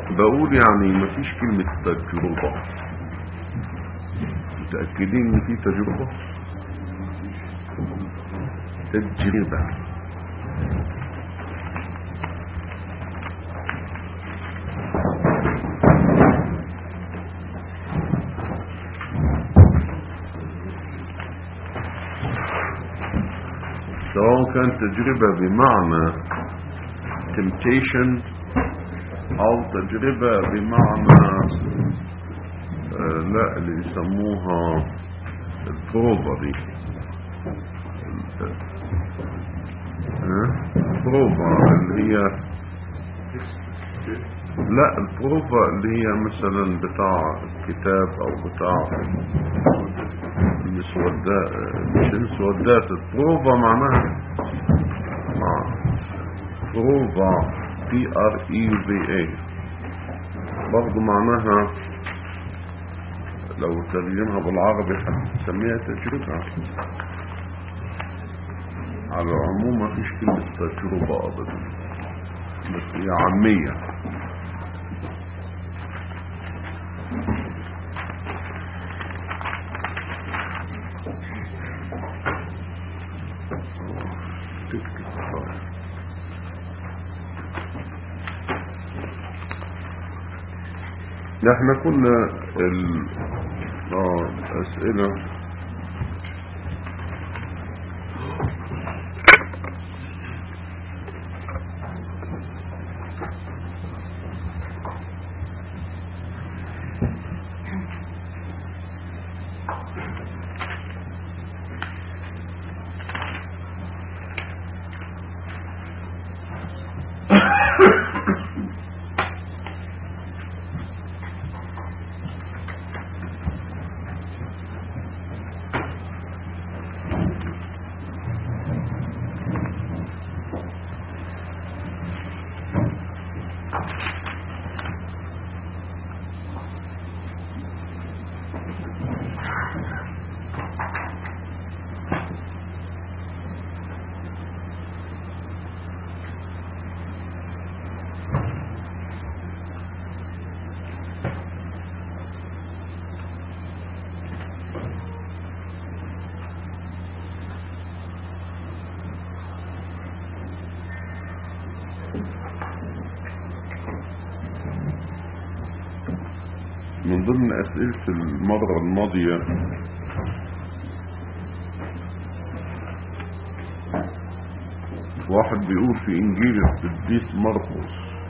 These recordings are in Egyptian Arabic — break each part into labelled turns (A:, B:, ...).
A: بقول يعني مفيش كلمة تجربة متأكدين ان في تجربة تجربة سواء كان تجربة بمعنى temptation او تجربة بمعنى آه لا اللي يسموها البروفا دي البروفا اللي هي لا البروفا اللي هي مثلا بتاع الكتاب او بتاع المسودات مش المسودات البروفا معناها مع بروفا بي ار اي في اي برضه معناها لو ترجمها بالعربي هتسميها تجربة على العموم ما فيش كلمة تجربة ابدا بس هي عامية احنا كنا ال... اه اسئلة من ضمن أسئلة المرة الماضية واحد بيقول في إنجيل القديس مرقس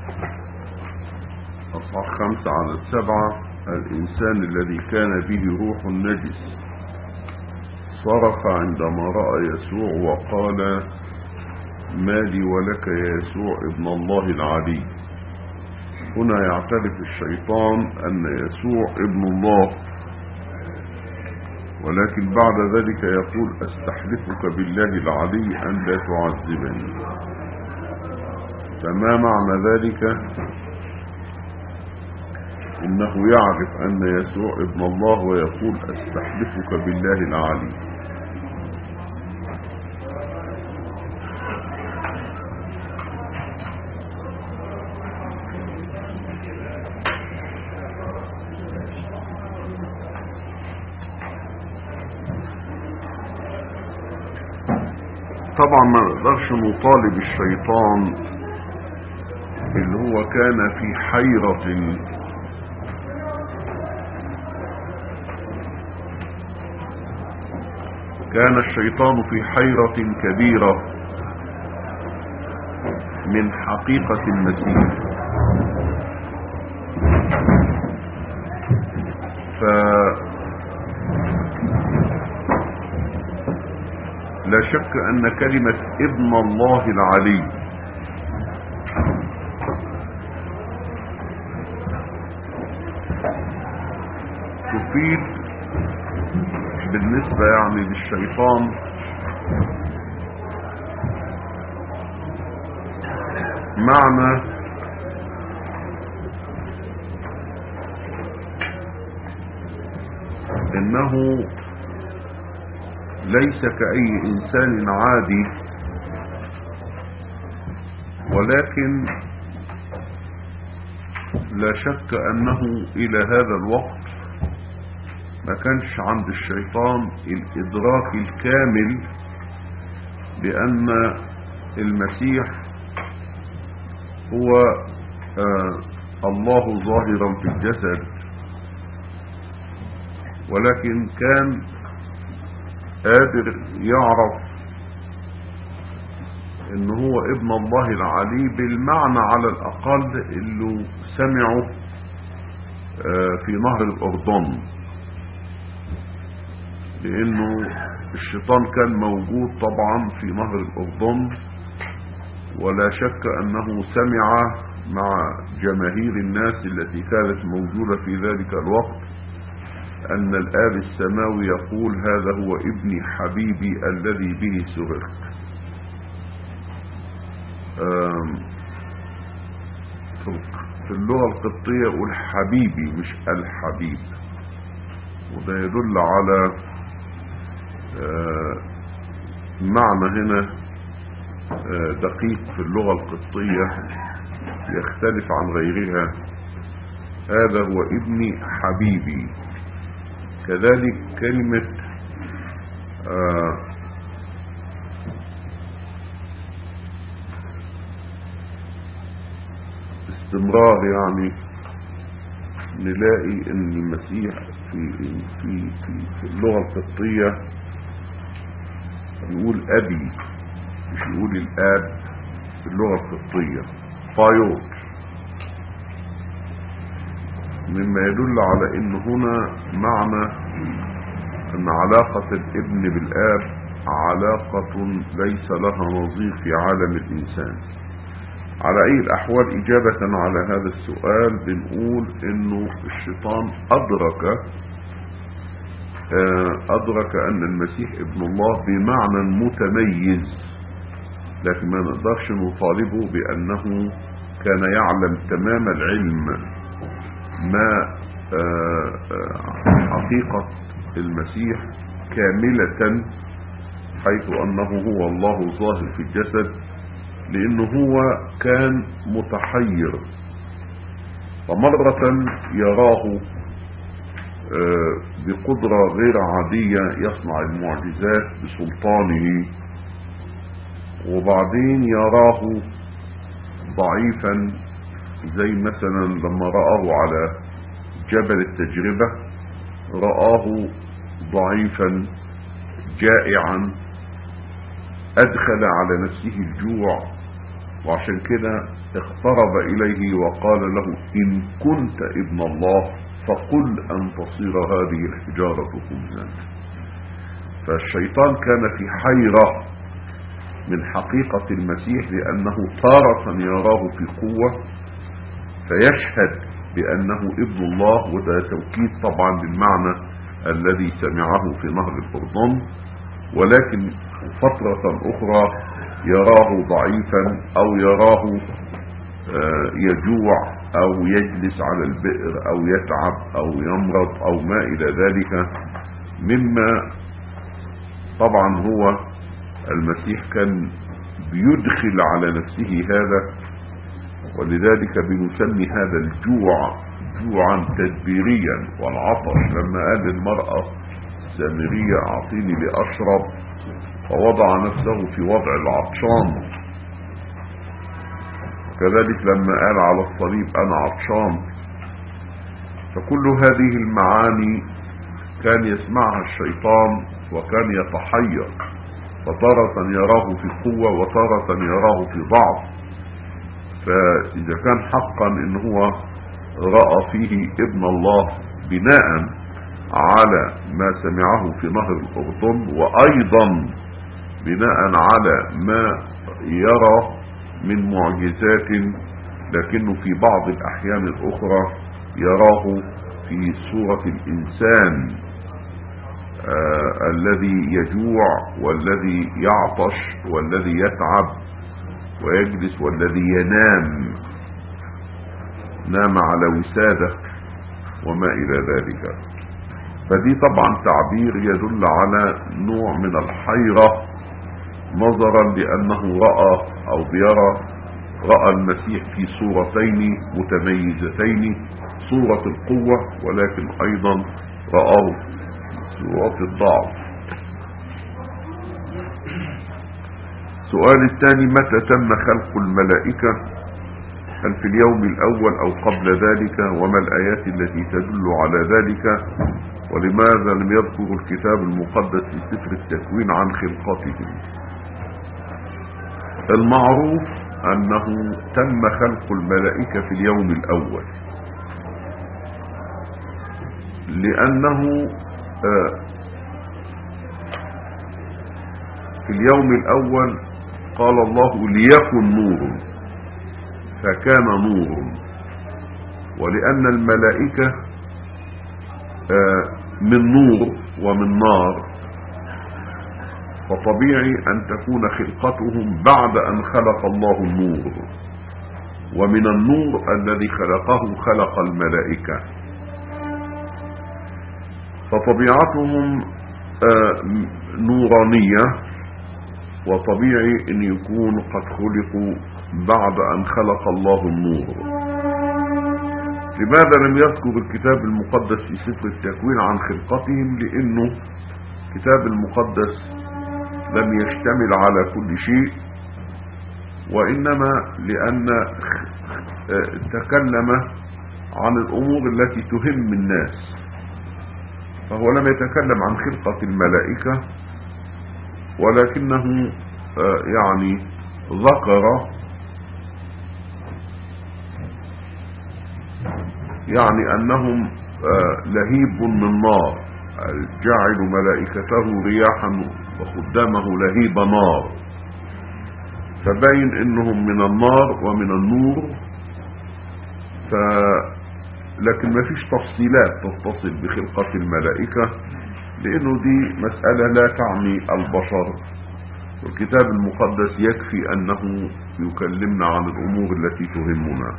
A: أصحاح خمسة على السبعة الإنسان الذي كان به روح نجس صرخ عندما رأى يسوع وقال ما لي ولك يا يسوع ابن الله العلي هنا يعترف الشيطان أن يسوع ابن الله ولكن بعد ذلك يقول استحلفك بالله العلي أن لا تعذبني فما معنى ذلك إنه يعرف أن يسوع ابن الله ويقول استحلفك بالله العلي طبعا ما نقدرش نطالب الشيطان اللي هو كان في حيرة كان الشيطان في حيرة كبيرة من حقيقة المسيح ف لا شك ان كلمة ابن الله العلي تفيد بالنسبة يعني للشيطان معنى انه ليس كأي إنسان عادي ولكن لا شك أنه إلى هذا الوقت ما كانش عند الشيطان الإدراك الكامل بأن المسيح هو آه الله ظاهرا في الجسد ولكن كان قادر يعرف ان هو ابن الله العلي بالمعنى على الاقل اللي سمعه آه في نهر الاردن لانه الشيطان كان موجود طبعا في نهر الاردن ولا شك انه سمع مع جماهير الناس التي كانت موجودة في ذلك الوقت ان الاب السماوي يقول هذا هو ابني حبيبي الذي به سررت في اللغة القبطية يقول حبيبي مش الحبيب وده يدل على معنى هنا دقيق في اللغة القبطية يختلف عن غيرها هذا هو ابني حبيبي كذلك كلمة استمرار يعني نلاقي ان المسيح في في في, في اللغه القبطيه يقول ابي مش يقول الاب في اللغه القبطيه فايوت مما يدل على ان هنا معنى ان علاقه الابن بالاب علاقه ليس لها نظير في عالم الانسان على اي الاحوال اجابة على هذا السؤال بنقول انه الشيطان ادرك ادرك ان المسيح ابن الله بمعنى متميز لكن ما نقدرش نطالبه بانه كان يعلم تمام العلم ما حقيقة المسيح كاملة حيث انه هو الله ظاهر في الجسد لانه هو كان متحير فمرة يراه بقدرة غير عادية يصنع المعجزات بسلطانه وبعدين يراه ضعيفا زي مثلا لما رآه على جبل التجربة رآه ضعيفا جائعا أدخل على نفسه الجوع وعشان كده اقترب إليه وقال له إن كنت ابن الله فقل أن تصير هذه الحجارة خبزا فالشيطان كان في حيرة من حقيقة المسيح لأنه تارة يراه في قوة فيشهد بأنه ابن الله وده توكيد طبعا للمعنى الذي سمعه في نهر الأردن ولكن فترة أخرى يراه ضعيفا أو يراه يجوع أو يجلس على البئر أو يتعب أو يمرض أو ما إلى ذلك مما طبعا هو المسيح كان بيدخل على نفسه هذا ولذلك بنسمي هذا الجوع جوعا تدبيريا والعطش لما قال للمرأة السامرية أعطيني لأشرب فوضع نفسه في وضع العطشان كذلك لما قال على الصليب أنا عطشان فكل هذه المعاني كان يسمعها الشيطان وكان يتحير فتارة يراه في قوة وتارة يراه في ضعف فإذا كان حقا إن هو رأى فيه ابن الله بناء على ما سمعه في نهر الأردن وأيضا بناء على ما يرى من معجزات لكنه في بعض الأحيان الأخرى يراه في صورة الإنسان آه الذي يجوع والذي يعطش والذي يتعب ويجلس والذي ينام نام على وسادة وما إلى ذلك فدي طبعا تعبير يدل على نوع من الحيرة نظرا لأنه رأى أو بيرى رأى المسيح في صورتين متميزتين صورة القوة ولكن أيضا رأوا صورة الضعف السؤال الثاني متى تم خلق الملائكة هل في اليوم الأول أو قبل ذلك وما الآيات التي تدل على ذلك ولماذا لم يذكر الكتاب المقدس في سفر التكوين عن خلقتهم المعروف أنه تم خلق الملائكة في اليوم الأول لأنه آه، في اليوم الأول قال الله ليكن نور فكان نور ولأن الملائكة آه، من نور ومن نار فطبيعي أن تكون خلقتهم بعد أن خلق الله النور ومن النور الذي خلقه خلق الملائكة فطبيعتهم آه، نورانية وطبيعي ان يكون قد خلقوا بعد ان خلق الله النور لماذا لم يذكر الكتاب المقدس في سفر التكوين عن خلقتهم لانه الكتاب المقدس لم يشتمل على كل شيء وانما لان تكلم عن الامور التي تهم الناس فهو لم يتكلم عن خلقة الملائكة ولكنه آه، يعني ذكر يعني أنهم آه، لهيب من نار جعل ملائكته رياحا وخدامه لهيب نار فبين انهم من النار ومن النور ف لكن ما فيش تفصيلات تتصل بخلقة الملائكة لانه دي مسألة لا تعني البشر والكتاب المقدس يكفي انه يكلمنا عن الامور التي تهمنا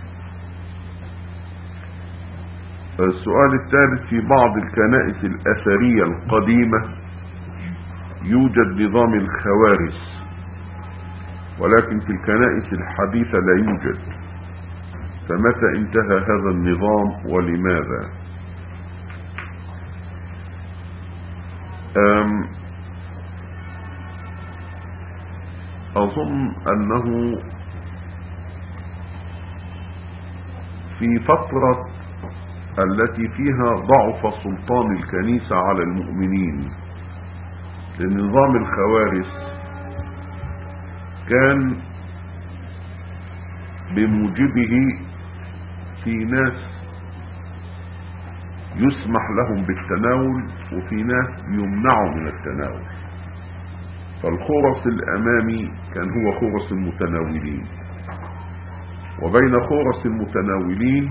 A: السؤال الثالث في بعض الكنائس الاثرية القديمة يوجد نظام الخوارس ولكن في الكنائس الحديثة لا يوجد فمتى انتهى هذا النظام ولماذا أظن أنه في فترة التي فيها ضعف سلطان الكنيسة على المؤمنين لنظام الخوارس كان بموجبه في ناس يسمح لهم بالتناول وفي ناس يمنعوا من التناول فالخرس الامامي كان هو خرس المتناولين وبين خرس المتناولين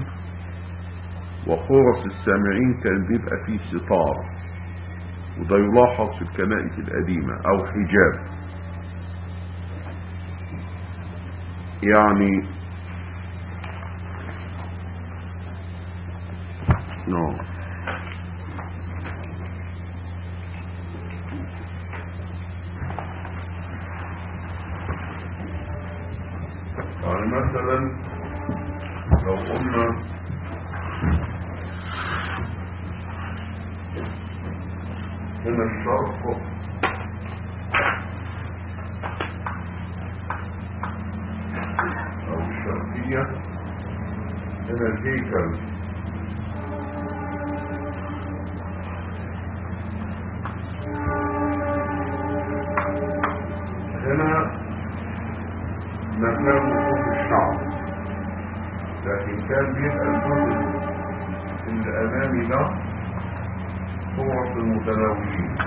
A: وخرس السامعين كان بيبقى فيه ستار وده يلاحظ في الكنائس القديمة او حجاب يعني no يعني مثلا لو قلنا هنا الشرق او الشرقية هنا الهيكل هنا مكان وقوف الشعب لكن كان بيبقى الجزء اللي امامي ده صورة المتناولين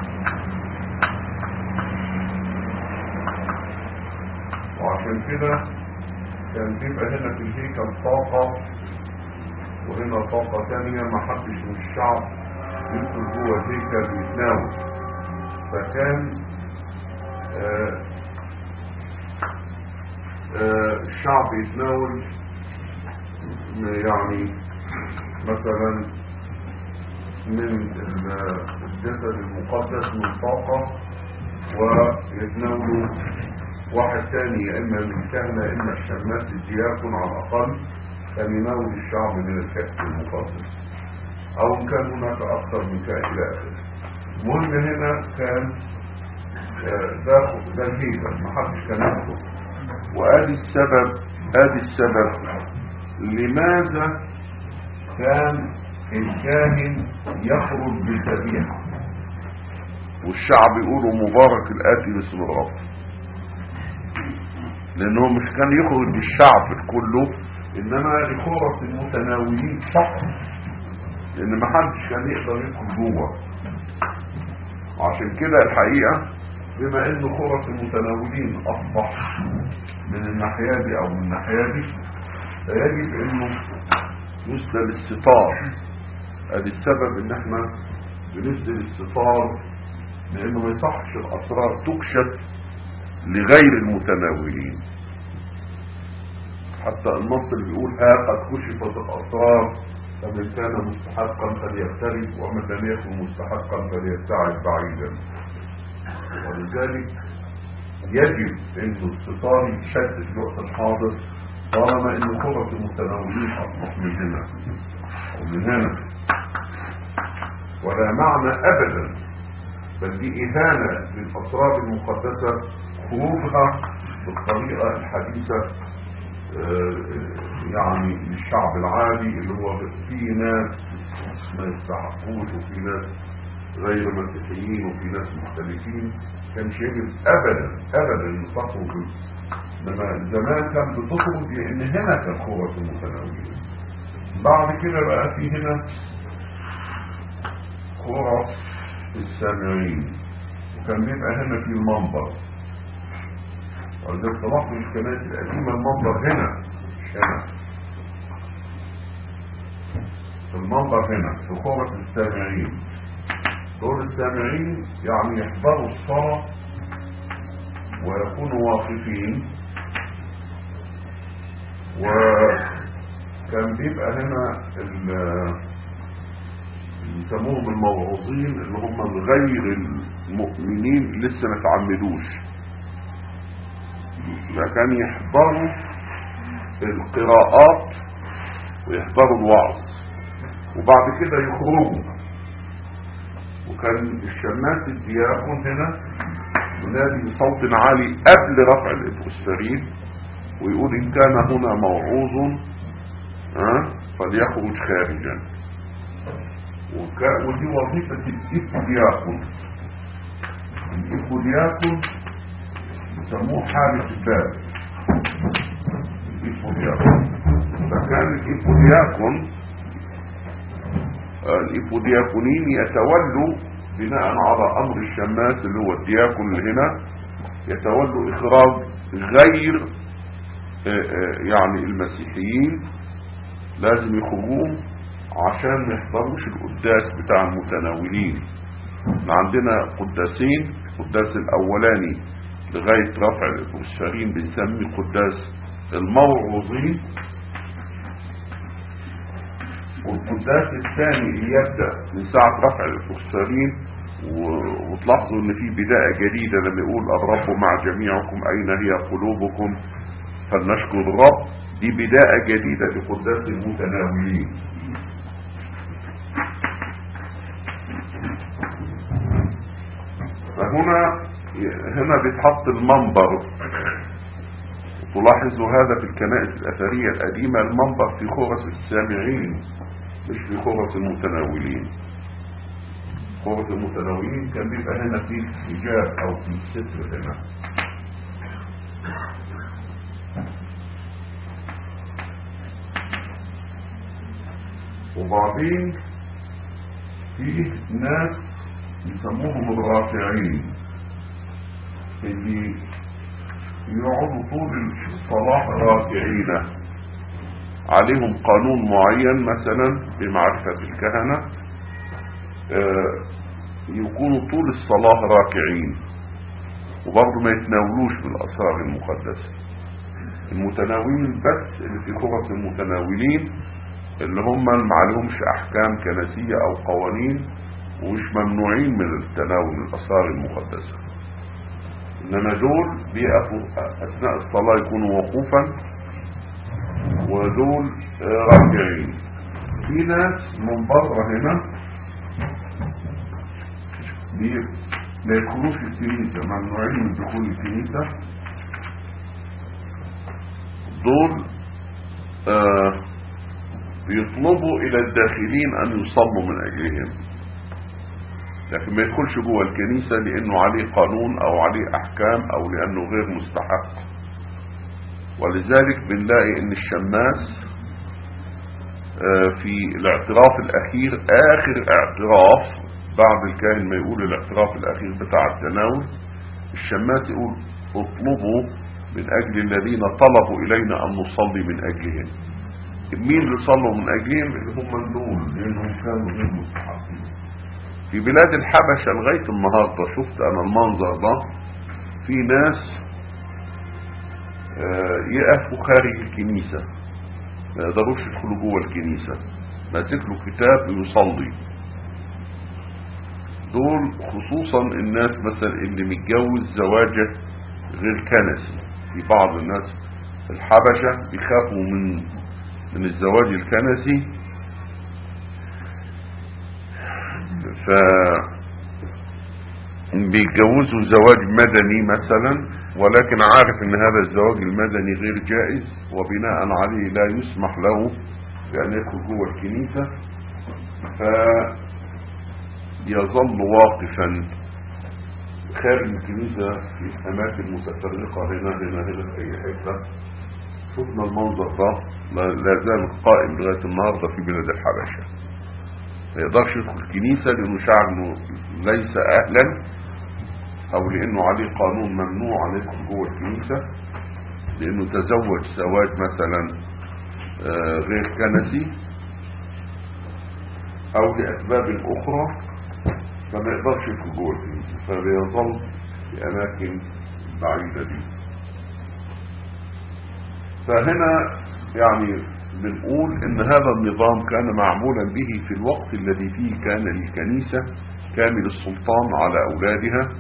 A: وعشان كده كان بيبقى هنا في الهيكل طاقة وهنا طاقة تانية ما حدش من الشعب يدخل جوه الهيكل ويتناول فكان آه آه الشعب يتناول يعني مثلا من الجسد المقدس من طاقة ويتناولوا واحد تاني يا اما من كهنة يا اما الشماس الدياكون على الاقل كان يناول الشعب من الكأس المقدس او ان كان هناك اكثر من كأس الى اخره المهم هنا كان آه، ده ده الهيبة ما حدش كان يدخل وادي السبب ادي السبب لماذا كان الكاهن يخرج بالذبيحه والشعب يقولوا مبارك الآتي باسم الرب لأنه مش كان يخرج بالشعب كله إنما لخورة المتناولين فقط لأن ما حدش كان يقدر يدخل جوه وعشان كده الحقيقة بما إن خورة المتناولين أصبح من الناحية دي أو من الناحية دي فيجب إنه يسدل الستار ادي السبب ان احنا بنسدل الستار لانه ما يصحش الاسرار تكشف لغير المتناولين حتى النص اللي بيقول ها قد كشفت الاسرار فمن كان مستحقا فليقترب ومن لم يكن مستحقا فليبتعد بعيدا ولذلك يجب ان الستار يشد في الوقت الحاضر طالما ان خبط المتناولين اصبح من هنا ومن هنا ولا معنى ابدا بل دي اهانة للاسرار المقدسة خروجها بالطريقة الحديثة يعني للشعب العادي اللي هو في ناس ما يستحقوش وفي ناس غير مسيحيين وفي ناس مختلفين كان يجب ابدا ابدا ان تخرج انما زمان كان بتخرج لان هنا كان قوة المتناولين بعد كده بقى في هنا قرى السامعين وكان بيبقى هنا في المنبر ولذلك طلعت من الكنائس القديمة المنبر هنا مش هنا في المنبر هنا في قرى السامعين دور السامعين يعني يحضروا الصلاة ويكونوا واقفين وكان بيبقى هنا يسموهم الموعوظين اللي هم غير المؤمنين لسه ما تعمدوش فكان يحضروا القراءات ويحضروا الوعظ وبعد كده يخرجوا وكان الشماس الدياقون هنا ينادي بصوت عالي قبل رفع الإبوسترين ويقول إن كان هنا موعوظ أه فليخرج خارجا ودي وظيفة الإبودياكون الإبودياكون يسموه حارس الباب الإبودياكون فكان الإبودياكون الإبودياكونين يتولوا بناء على أمر الشماس اللي هو الدياكون اللي هنا يتولوا إخراج غير يعني المسيحيين لازم يخرجوهم عشان ما يحضروش القداس بتاع المتناولين عندنا قداسين القداس الاولاني لغاية رفع الابوسفرين بنسميه قداس الموعوظين والقداس الثاني اللي يبدأ من ساعة رفع الابوسفرين وتلاحظوا ان في بداية جديدة لما يقول الرب مع جميعكم اين هي قلوبكم فلنشكر الرب دي بداية جديدة لقداس المتناولين فهنا هنا بيتحط المنبر تلاحظوا هذا في الكنائس الأثرية القديمة المنبر في خرس السامعين مش في خرس المتناولين خرس المتناولين كان بيبقى هنا في حجاب أو في ستر هنا وبعدين في ناس يسموهم الرافعين اللي يقعدوا طول الصلاة راكعين عليهم قانون معين مثلا بمعرفة الكهنة يكونوا طول الصلاة راكعين وبرضه ما يتناولوش بالأسرار المقدسة المتناولين بس اللي في خرص المتناولين اللي هم ما عليهمش احكام كنسية او قوانين ومش ممنوعين من التناول الاسرار المقدسة انما دول بيقفوا اثناء الصلاة يكونوا وقوفا ودول آه، راجعين في ناس من بره هنا بي- ما يدخلوش الكنيسة ممنوعين من دخول الكنيسة دول آه بيطلبوا الى الداخلين ان يصلوا من اجلهم لكن ما يدخلش جوه الكنيسة لانه عليه قانون او عليه احكام او لانه غير مستحق ولذلك بنلاقي ان الشماس آه، في الاعتراف الاخير اخر اعتراف بعد الكاهن ما يقول الاعتراف الاخير بتاع التناول الشماس يقول اطلبوا من اجل الذين طلبوا الينا ان نصلي من اجلهم مين اللي صلوا من اجلهم اللي هم دول لانهم كانوا غير مستحقين في بلاد الحبشة لغاية النهاردة شفت انا المنظر ده في ناس آه، يقفوا خارج الكنيسة ما يقدروش يدخلوا جوه الكنيسة ماسك له كتاب يصلي دول خصوصا الناس مثلا اللي متجوز زواجه غير كنسي في بعض الناس الحبشة بيخافوا من من الزواج الكنسي ف بيتجوزوا زواج مدني مثلا ولكن عارف ان هذا الزواج المدني غير جائز وبناء عليه لا يسمح له بان يدخل جوه الكنيسة فيظل واقفا خارج الكنيسة في اماكن متفرقة هنا هنا هنا في اي حتة شفنا المنظر ده لا لا زال قائم لغاية النهاردة في بلاد الحبشة ما يقدرش يدخل الكنيسة لانه شعر انه ليس اهلا او لانه عليه قانون ممنوع ان يدخل جوه الكنيسة لانه تزوج زواج مثلا آه، غير كنسي او لاسباب اخرى فما يقدرش يدخل جوه الكنيسة فبيظل في اماكن بعيدة دي فهنا يعني بنقول ان هذا النظام كان معمولا به في الوقت الذي فيه كان للكنيسة كامل السلطان على اولادها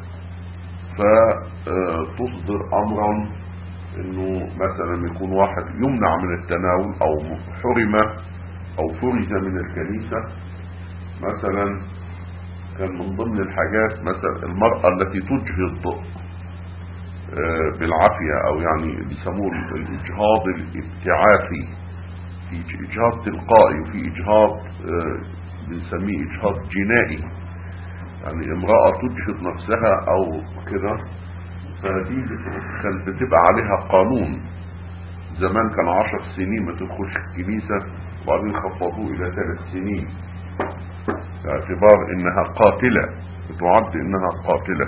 A: فتصدر امرا انه مثلا يكون واحد يمنع من التناول او حرم او فرز من الكنيسة مثلا كان من ضمن الحاجات مثلا المرأة التي تجهض آه، بالعافية او يعني بيسموه الاجهاض الابتعاثي في اجهاض تلقائي وفي اجهاض آه، بنسميه اجهاض جنائي يعني امرأة تجهض نفسها او كده فدي كانت بتبقى عليها قانون زمان كان عشر سنين ما تدخلش الكنيسة وبعدين خفضوه الى ثلاث سنين باعتبار انها قاتلة بتعد انها قاتلة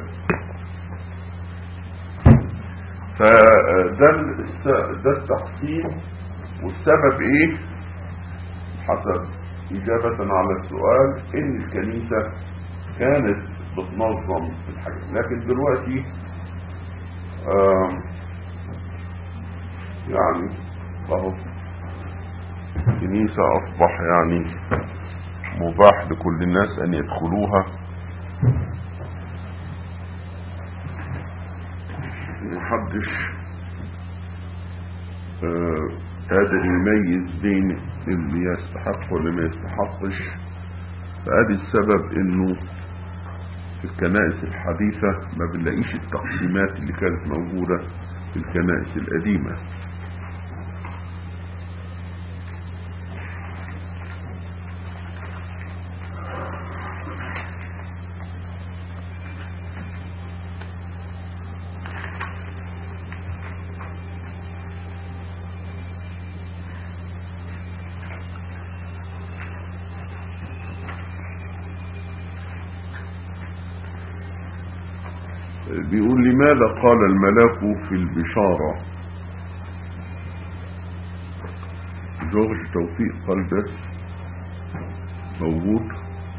A: فده الس- ده التقسيم والسبب ايه حسب اجابة على السؤال ان الكنيسة كانت بتنظم الحاجات لكن دلوقتي آم، يعني اهو الكنيسة اصبح يعني مباح لكل الناس ان يدخلوها محدش آه، قادر يميز بين اللي يستحق واللي ما يستحقش فادي السبب انه في الكنائس الحديثة ما بنلاقيش التقسيمات اللي كانت موجودة في الكنائس القديمة بيقول لماذا قال الملاك في البشارة جورج توفيق قال بس موجود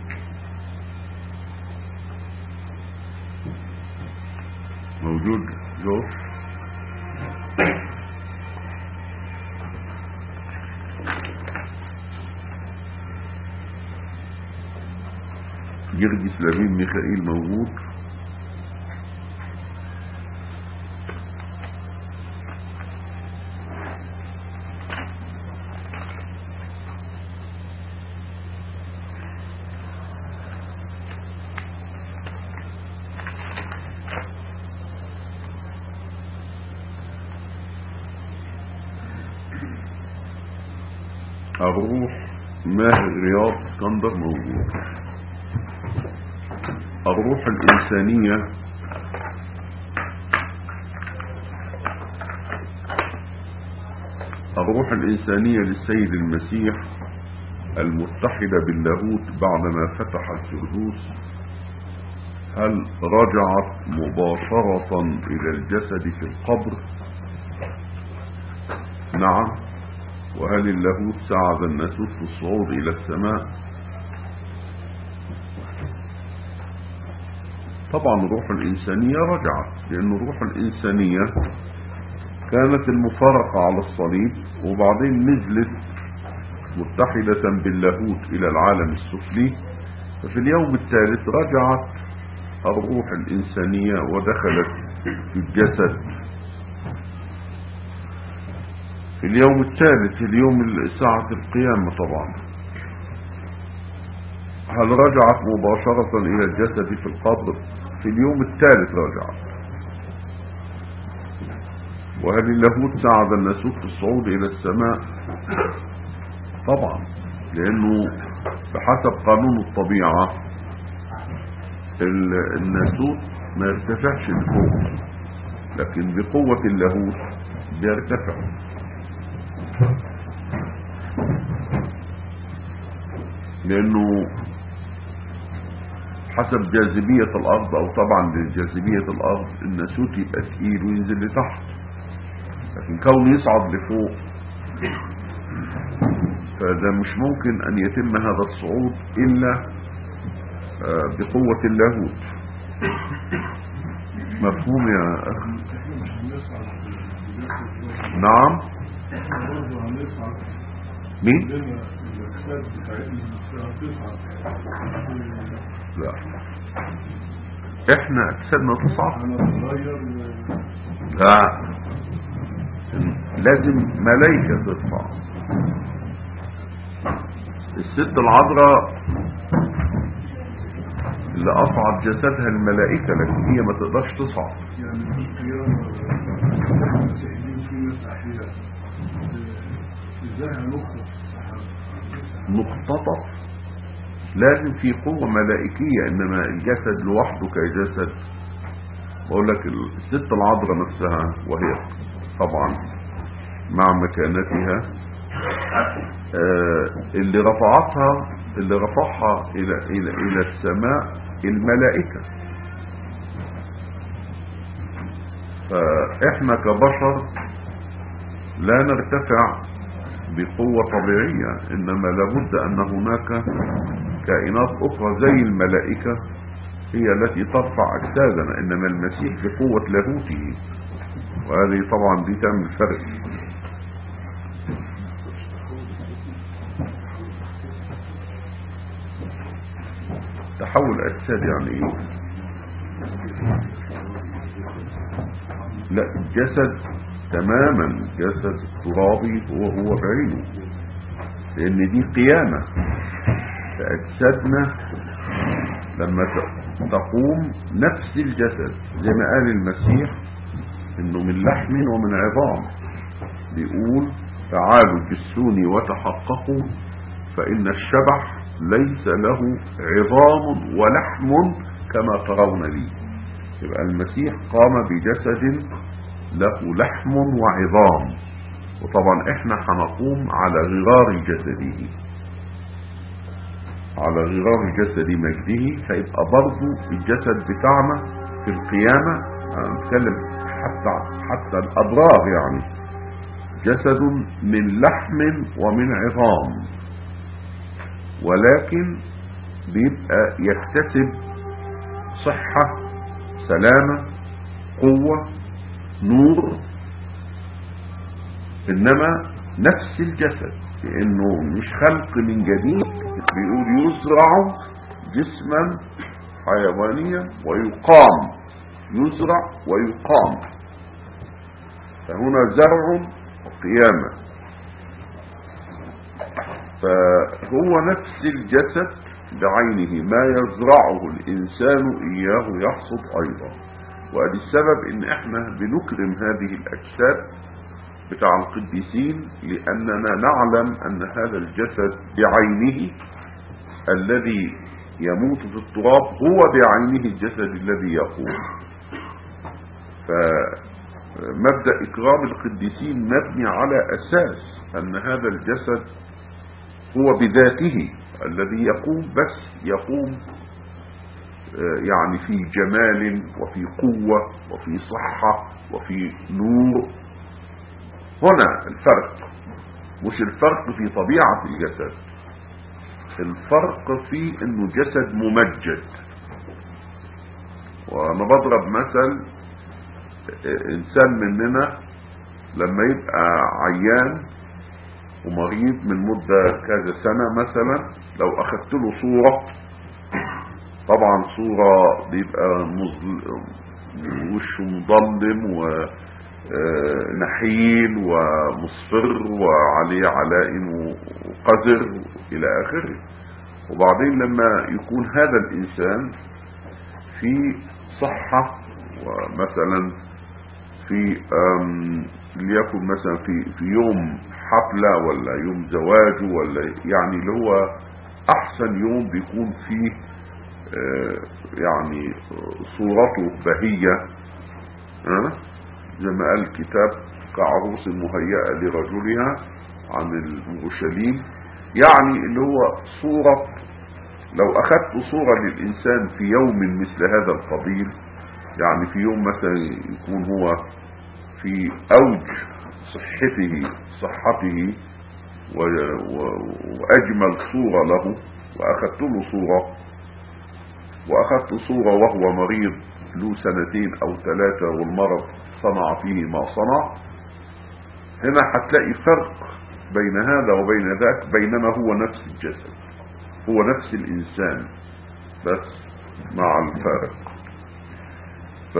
A: موجود جورج جرجس لبيب ميخائيل موجود الروح ماهر رياض اسكندر موجود الروح الإنسانية الروح الإنسانية للسيد المسيح المتحدة باللاهوت بعدما فتح الفردوس هل رجعت مباشرة إلى الجسد في القبر نعم وهل اللاهوت ساعد الناسوت في الصعود إلى السماء طبعا الروح الإنسانية رجعت لأن الروح الإنسانية كانت المفارقة على الصليب وبعدين نزلت متحدة باللاهوت إلى العالم السفلي ففي اليوم الثالث رجعت الروح الإنسانية ودخلت في الجسد في اليوم الثالث اليوم ساعة القيامة طبعا هل رجعت مباشرة إلى الجسد في القبر في اليوم الثالث رجعت وهل اللاهوت ساعد الناسوت في الصعود إلى السماء طبعا لأنه بحسب قانون الطبيعة الناسوت ما يرتفعش لفوق لكن بقوة اللاهوت بيرتفع لأنه حسب جاذبية الأرض أو طبعا لجاذبية الأرض الناسوت يبقى تقيل وينزل لتحت لكن كونه يصعد لفوق فده مش ممكن أن يتم هذا الصعود إلا بقوة اللاهوت مفهوم يا أخ نعم مين لا احنا اجسادنا تصعد لا لازم ملائكة تطلع الست العذراء اللي اصعد جسدها الملائكة لكن هي ما تقدرش تصعد
B: يعني في القيامة المسيحيين في ناس أحياء ازاي هنخلص
A: مقتطف لازم في قوة ملائكية انما الجسد لوحده كجسد بقول لك الست العذراء نفسها وهي طبعا مع مكانتها آه اللي رفعتها اللي رفعها الى الى الى السماء الملائكة فاحنا كبشر لا نرتفع بقوة طبيعية انما لابد ان هناك كائنات اخرى زي الملائكة هي التي ترفع اجسادنا انما المسيح بقوة لاهوته وهذه طبعا دي تعمل فرق تحول اجساد يعني ايه لا جسد تماما جسد ترابي هو هو بعينه لان دي قيامة فاجسادنا لما تقوم نفس الجسد زي ما قال المسيح انه من لحم ومن عظام بيقول تعالوا جسوني وتحققوا فان الشبح ليس له عظام ولحم كما ترون لي يبقى المسيح قام بجسد له لحم وعظام وطبعا احنا هنقوم على غرار جسده على غرار جسد مجده فيبقى برضو الجسد بتاعنا في القيامة انا بتكلم حتى حتى الاضرار يعني جسد من لحم ومن عظام ولكن بيبقى يكتسب صحة سلامة قوة نور انما نفس الجسد لانه مش خلق من جديد بيقول يزرع جسما حيوانيا ويقام يزرع ويقام فهنا زرع وقيامة فهو نفس الجسد بعينه ما يزرعه الإنسان إياه يحصد أيضا وهذا السبب إن إحنا بنكرم هذه الأجساد بتاع القديسين لأننا نعلم أن هذا الجسد بعينه الذي يموت في التراب هو بعينه الجسد الذي يقوم فمبدأ إكرام القديسين مبني على أساس أن هذا الجسد هو بذاته الذي يقوم بس يقوم يعني في جمال وفي قوة وفي صحة وفي نور هنا الفرق مش الفرق في طبيعة الجسد الفرق في انه جسد ممجد وانا بضرب مثل انسان مننا لما يبقى عيان ومريض من مدة كذا سنة مثلا لو اخدت له صورة طبعا صورة بيبقى وشه مظلم ونحيل ومصفر وعليه علائم وقذر الى اخره وبعدين لما يكون هذا الانسان في صحة ومثلا في ليكن مثلا في في يوم حفلة ولا يوم زواجه ولا يعني اللي هو احسن يوم بيكون فيه يعني صورته بهية زي ما قال الكتاب كعروس مهيئة لرجلها عن المرشلين يعني اللي هو صورة لو أخذت صورة للإنسان في يوم مثل هذا القبيل يعني في يوم مثلا يكون هو في أوج صحته صحته وأجمل صورة له وأخذت له صورة وأخذت صورة وهو مريض له سنتين أو ثلاثة والمرض صنع فيه ما صنع هنا هتلاقي فرق بين هذا وبين ذاك بينما هو نفس الجسد هو نفس الإنسان بس مع الفارق ف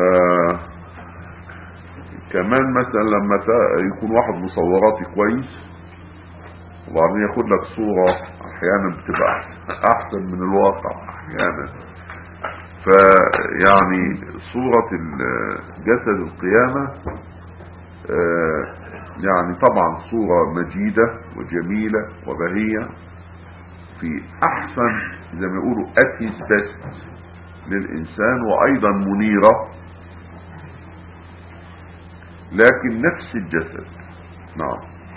A: كمان مثلا لما يكون واحد مصوراتي كويس وبعدين ياخد لك صورة احيانا بتبقى احسن من الواقع احيانا فيعني صورة جسد القيامة يعني طبعا صورة مجيدة وجميلة وبهية في احسن زي ما يقولوا at his best للانسان وايضا منيرة لكن نفس الجسد نعم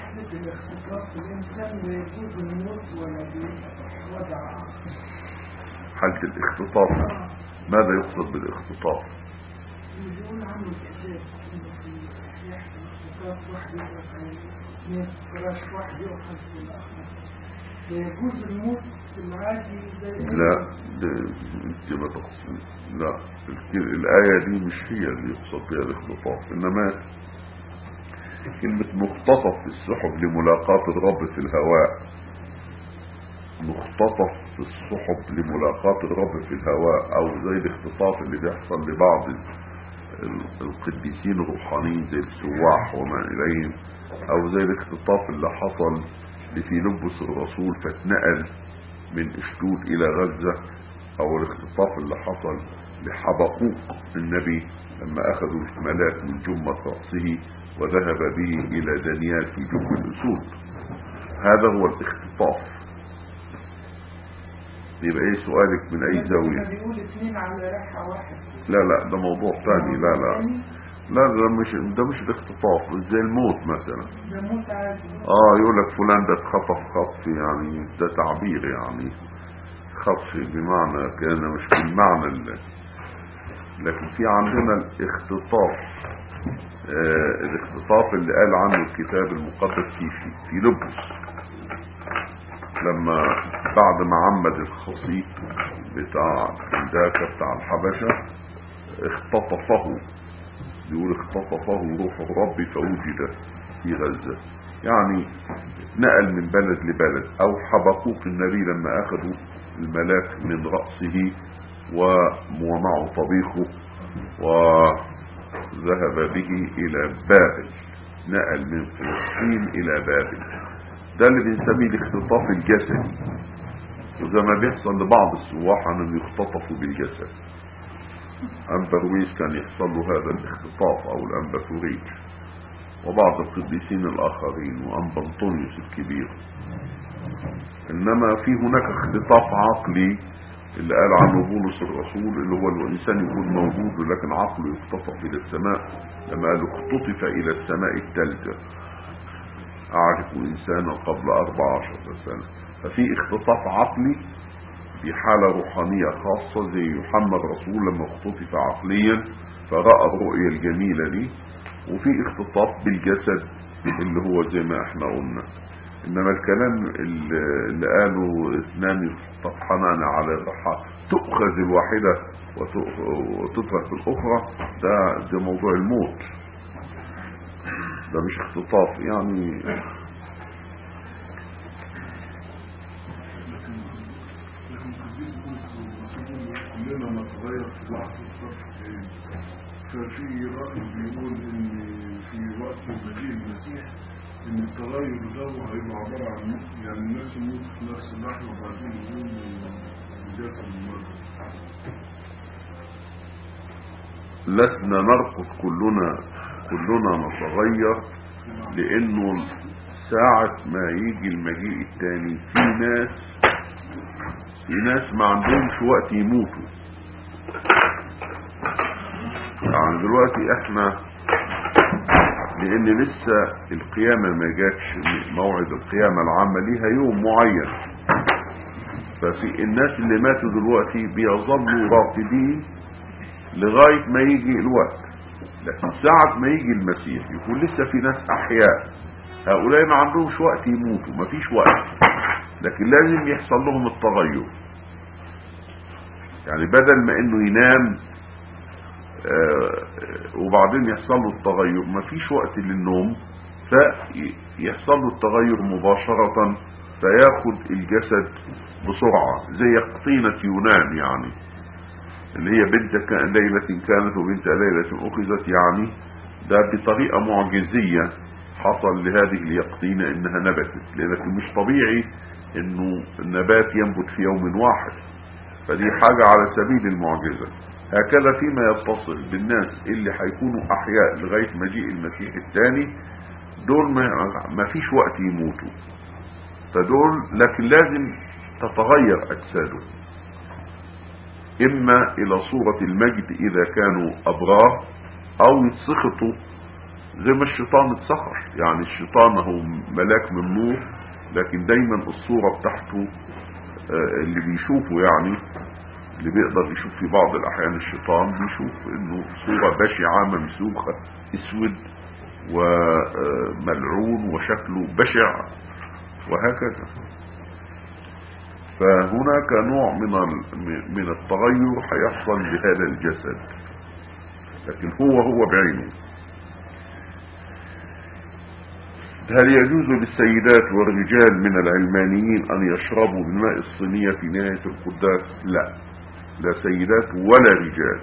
A: حالة الاختطاف ماذا يقصد بالاختطاف
B: يقول عنه الكتاب انه في يحصل اختطاف واحد يقرأ فراش واحد يؤخذ في الاخر فيجوز الموت في العادي زي
A: لا ده انت ما تقصد لا الك- الآية دي مش هي اللي يقصد بها الاختطاف إنما كلمة مختطف في السحب لملاقاة الرب في الهواء مختطف في السحب لملاقاة الرب في الهواء أو زي الاختطاف اللي بيحصل لبعض ال- القديسين الروحانيين زي السواح وما إليهم أو زي الاختطاف اللي حصل لفيلبس الرسول فاتنقل من اشدود إلى غزة أو الاختطاف اللي حصل لحبقوق النبي لما أخذوا الملاك من جمة رأسه وذهب به إلى دانيال في جب الأسود هذا هو الاختطاف يبقى ايه سؤالك من اي زاوية
B: بيقول اثنين على ريحة واحد
A: لا لا ده موضوع ثاني لا لا لا ده مش ده مش الاختطاف زي الموت مثلا
B: ده موت عادي
A: اه يقول لك فلان ده اتخطف خطف يعني ده تعبير يعني خطف بمعنى كان مش بالمعنى اللي لكن في عندنا الاختطاف آه الاختطاف اللي قال عنه الكتاب المقدس في في, في لبس لما بعد ما عمد الخصي بتاع الداكة بتاع الحبشة اختطفه بيقول اختطفه روح الرب فوجد في غزة يعني نقل من بلد لبلد او حبقوق النبي لما اخذوا الملاك من رأسه ومعه طبيخه وذهب به الى بابل نقل من فلسطين الى بابل ده اللي بنسميه الاختطاف الجسدي وزي ما بيحصل لبعض السواح انهم يختطفوا بالجسد امبرويس كان يحصل له هذا الاختطاف او الامبثوريج وبعض القديسين الآخرين وأنبا أنطونيوس الكبير إنما في هناك اختطاف عقلي اللي قال عنه بولس الرسول اللي هو الإنسان يكون موجود ولكن عقله يختطف إلى السماء لما قال اختطف إلى السماء الثالثة أعرف إنسانا قبل أربع عشر سنة ففي اختطاف عقلي في حالة روحانية خاصة زي يوحنا الرسول لما اختطف عقليا فرأى الرؤية الجميلة دي وفي اختطاف بالجسد اللي هو زي ما احنا قلنا انما الكلام اللي اللي قاله اثنان تطحنان على الرحى تؤخذ الواحدة وتؤخ- وتترك الاخرى ده ده موضوع الموت ده مش اختطاف يعني
C: لكن القديس بولس الرسول كلنا نتغير في لحظة صرف عين ففي رأي بيقول إن في وقت مجيء المسيح إن التغير ده هيبقى عبارة عن يعني الناس يموت في نفس اللحظة وبعدين يقوم الجسد المرض
A: لسنا نرقص كلنا كلنا نتغير لانه ساعة ما يجي المجيء التاني في ناس في ناس ما عندهمش وقت يموتوا يعني دلوقتي احنا لان لسه القيامة ما جاتش موعد القيامة العامة ليها يوم معين ففي الناس اللي ماتوا دلوقتي بيظلوا راقدين لغاية ما يجي الوقت لكن ساعة ما يجي المسيح يكون لسه في ناس أحياء هؤلاء ما عندهمش وقت يموتوا ما فيش وقت لكن لازم يحصل لهم التغير يعني بدل ما انه ينام آه، وبعدين يحصل له التغير ما فيش وقت للنوم فيحصل له التغير مباشرة فياخد الجسد بسرعة زي قطينة يونان يعني اللي هي بنت كان- ليلة كانت وبنت ليلة أخذت يعني ده بطريقة معجزية حصل لهذه اليقطينة انها نبتت لكن مش طبيعي انه النبات ينبت في يوم واحد فدي حاجة على سبيل المعجزة هكذا فيما يتصل بالناس اللي هيكونوا احياء لغاية مجيء المسيح الثاني دول ما, ما فيش وقت يموتوا فدول لكن لازم تتغير اجسادهم اما الى صورة المجد اذا كانوا ابرار او يتسخطوا زي ما الشيطان اتسخر يعني الشيطان هو ملاك من نور لكن دايما الصورة بتاعته آه، اللي بيشوفه يعني اللي بيقدر يشوف في بعض الاحيان الشيطان بيشوف انه صورة بشعة ممسوخة اسود وملعون وشكله بشع وهكذا فهناك نوع من ال- من التغير هيحصل بهذا الجسد لكن هو هو بعينه هل يجوز للسيدات والرجال من العلمانيين أن يشربوا بالماء الصينية في نهاية القداس لا لا سيدات ولا رجال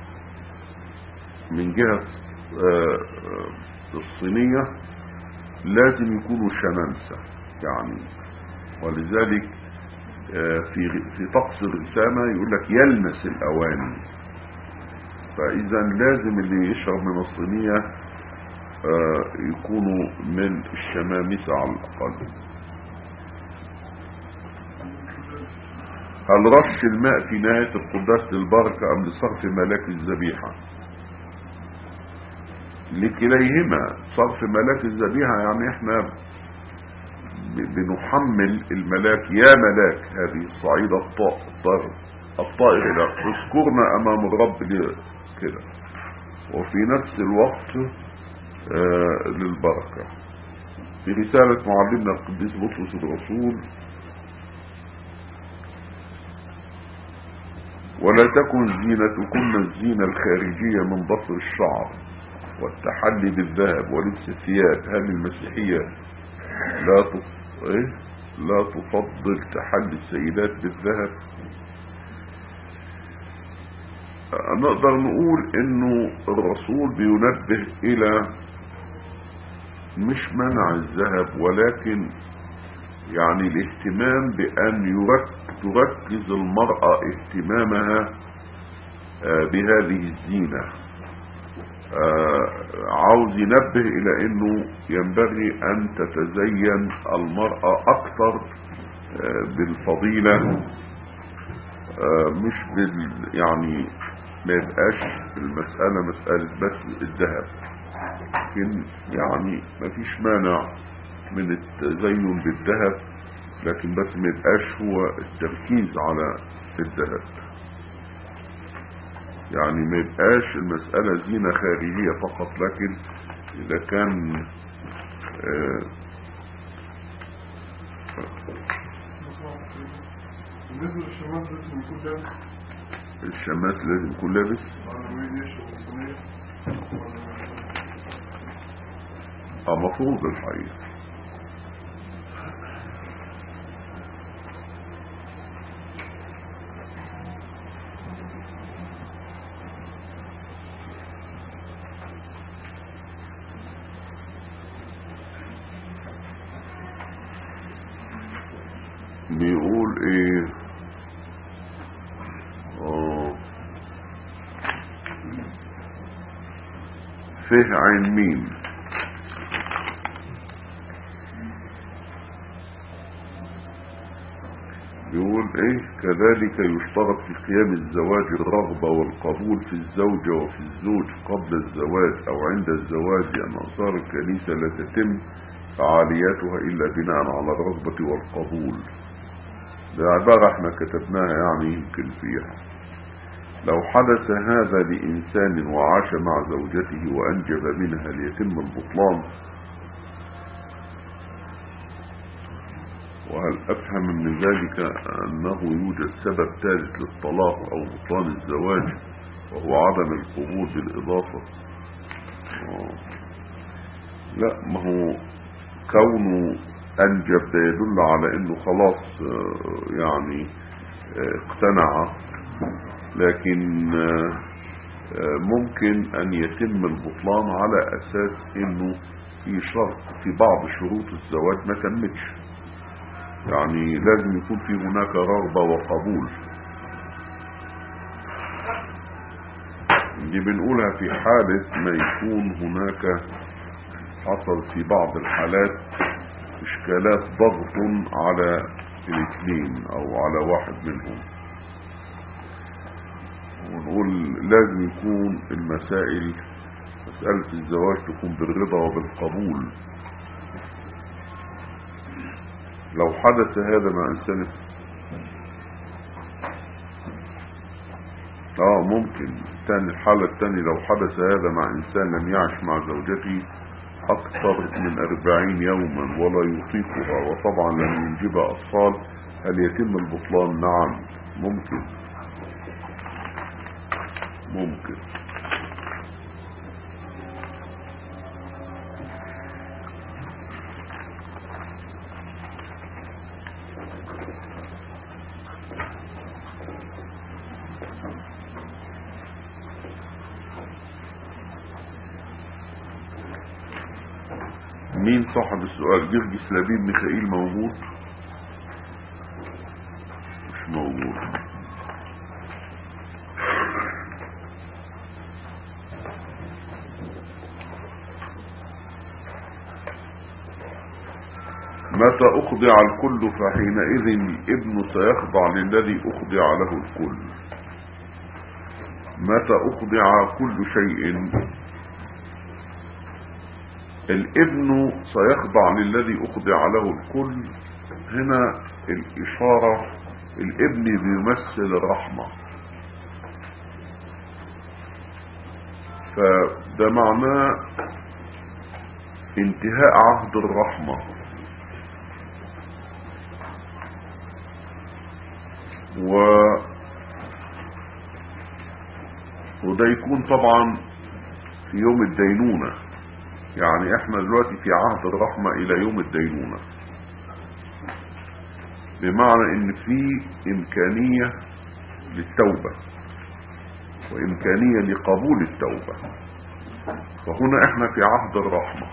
A: من جهة آه، آه، الصينية لازم يكونوا شمامسة يعني ولذلك آه، في في طقس الرسامة يقول لك يلمس الأواني فإذا لازم اللي يشرب من الصينية آه، يكونوا من الشمامسة على الأقل هل رش الماء في نهاية القداس للبركة أم لصرف ملاك الذبيحة لكليهما صرف ملاك الذبيحة يعني احنا ب- بنحمل الملاك يا ملاك هذه الصعيدة الطائر الطائر, الطائر إلى اذكرنا أمام الرب ل- كده وفي نفس الوقت آه للبركة في رسالة معلمنا القديس بطرس الرسول ولا تكن زينتكن الزينة الخارجية من ضفر الشعر والتحلي بالذهب ولبس الثياب هل المسيحية لا تف... إيه؟ لا تفضل تحلي السيدات بالذهب نقدر نقول انه الرسول بينبه الى مش منع الذهب ولكن يعني الاهتمام بان يرك تركز المرأة اهتمامها آه، بهذه الزينة آه، عاوز ينبه الى انه ينبغي ان تتزين المرأة اكثر آه، بالفضيلة آه، مش بال يعني ما يبقاش المسألة مسألة بس الذهب لكن يعني ما فيش مانع من التزين بالذهب لكن بس ما يبقاش هو التركيز على الذهب يعني ما يبقاش المسألة زينة خارجية فقط لكن إذا كان آه،
C: بالنسبة للشمال لازم يكون ده
A: الشماس لازم يكون لابس
C: على وين يشرب الصينية
A: اه مفروض الحقيقة بيقول ايه اه فيه عين مين يقول ايه كذلك يشترط في قيام الزواج الرغبة والقبول في الزوجة وفي الزوج قبل الزواج او عند الزواج لان اثار الكنيسة لا تتم فعالياتها الا بناء على الرغبة والقبول ده عبارة احنا كتبناها يعني يمكن فيها لو حدث هذا لإنسان وعاش مع زوجته وأنجب منها ليتم البطلان وهل أفهم من ذلك أنه يوجد سبب ثالث للطلاق أو بطلان الزواج وهو عدم القبول بالإضافة آه. لا ما هو كونه أنجب ده يدل على أنه خلاص آه، يعني آه، اقتنع لكن آه، آه، ممكن أن يتم البطلان على أساس أنه في شرط في بعض شروط الزواج ما تمتش يعني لازم يكون في هناك رغبة وقبول دي بنقولها في حالة ما يكون هناك حصل في بعض الحالات اشكالات ضغط على الاثنين او على واحد منهم ونقول لازم يكون المسائل مسألة الزواج تكون بالرضا وبالقبول لو حدث هذا مع انسان اه ممكن تاني الحالة التانية لو حدث هذا مع انسان لم يعش مع زوجته اكثر من اربعين يوما ولا يطيقها وطبعا لم ينجب اطفال هل يتم البطلان نعم ممكن ممكن مين صاحب السؤال جرجس لبيب ميخائيل موجود مش موجود متى أخضع الكل فحينئذ الابن سيخضع للذي أخضع له الكل متى أخضع كل شيء الابن سيخضع للذي أخضع له الكل هنا الإشارة الابن بيمثل الرحمة فده معناه انتهاء عهد الرحمة و وده يكون طبعا في يوم الدينونه يعني احنا دلوقتي في عهد الرحمة الى يوم الدينونة بمعنى ان في امكانية للتوبة وامكانية لقبول التوبة فهنا احنا في عهد الرحمة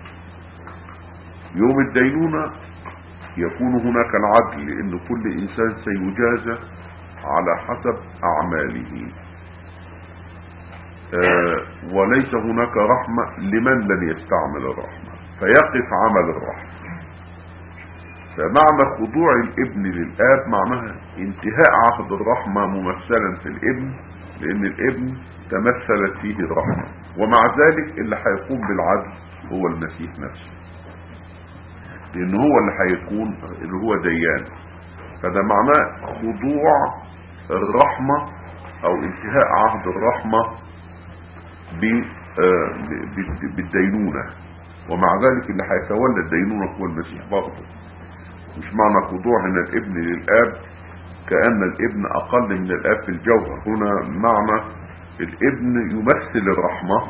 A: يوم الدينونة يكون هناك العدل لان كل انسان سيجازى على حسب اعماله آه وليس هناك رحمة لمن لم يستعمل الرحمة فيقف عمل الرحمة فمعنى خضوع الابن للآب معناها انتهاء عهد الرحمة ممثلا في الابن لأن الابن تمثلت فيه الرحمة ومع ذلك اللي هيقوم بالعدل هو المسيح نفسه لأن هو اللي هيكون اللي هو ديان فده معناه خضوع الرحمة أو انتهاء عهد الرحمة ب- آه، ب- ب- بالدينونة ومع ذلك اللي هيتولى الدينونة هو المسيح برضه مش معنى خضوع هنا الابن للاب كأن الابن اقل من الاب في الجوهر هنا معنى الابن يمثل الرحمة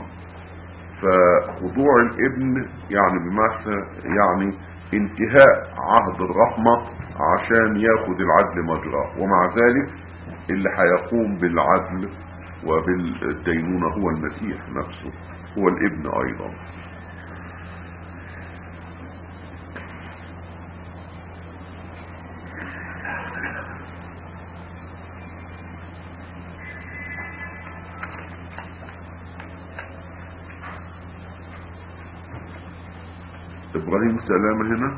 A: فخضوع الابن يعني بمعنى يعني انتهاء عهد الرحمة عشان ياخد العدل مجراه ومع ذلك اللي هيقوم بالعدل وبالدينونة هو المسيح نفسه هو الابن ايضا ابراهيم سلام هنا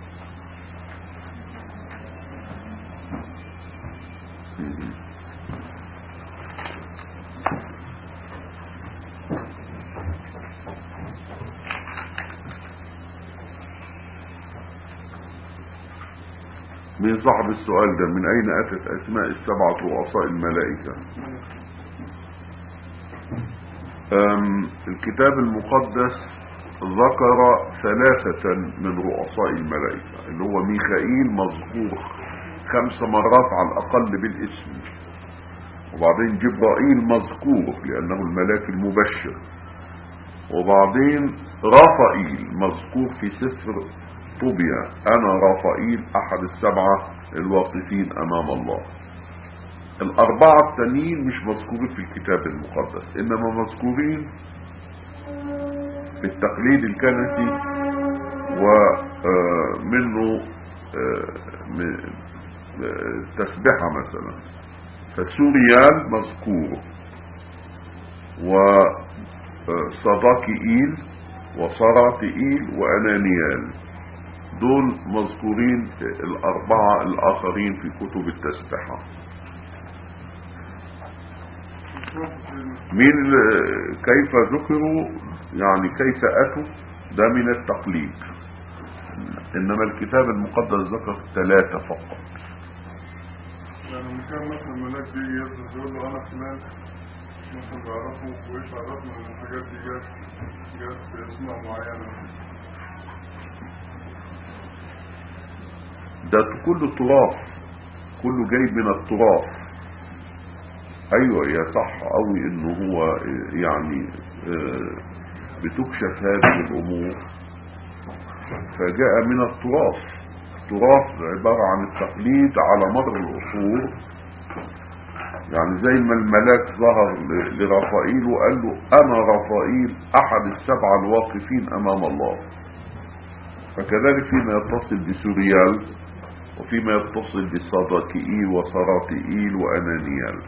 A: مم. من صاحب السؤال ده من اين اتت اسماء السبعة رؤساء الملائكة أم، الكتاب المقدس ذكر ثلاثة من رؤساء الملائكة اللي هو ميخائيل مذكور خمس مرات على الأقل بالاسم وبعدين جبرائيل مذكور لأنه الملاك المبشر وبعدين رافائيل مذكور في سفر طوبيا أنا رافائيل أحد السبعة الواقفين أمام الله الأربعة التانيين مش مذكورين في الكتاب المقدس إنما مذكورين في التقليد الكنسي ومنه تسبحة مثلا فسوريال مذكور وصداكيئيل وصراتئيل وأنانيال دول مذكورين الأربعة الآخرين في كتب التسبحة مين ال- كيف ذكروا يعني كيف أتوا ده من التقليد إنما الكتاب المقدس ذكر ثلاثة فقط
C: يعني لما كان مثلا الملاك دي يدرس يقول له انا فلان مثلا بعرفه وايش عرفنا ان الحاجات دي جت جت باسماء معينه
A: ده كله تراث كله جاي من التراث ايوه يا صح قوي انه هو يعني آه، بتكشف هذه الامور فجاء من التراث التراث عبارة عن التقليد على مر العصور يعني زي ما الملاك ظهر ل- لرافائيل وقال له انا رافائيل احد السبعة الواقفين امام الله فكذلك فيما يتصل بسوريال وفيما يتصل بصداكئيل وصراتئيل وأنانيال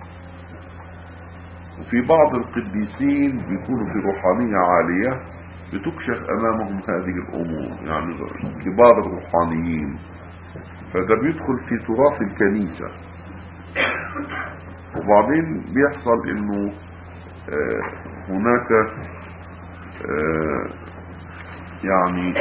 A: وفي بعض القديسين بيكونوا في روحانية عالية بتكشف أمامهم هذه الأمور يعني كبار الروحانيين فده بيدخل في تراث الكنيسة وبعدين بيحصل انه آه، هناك آه، يعني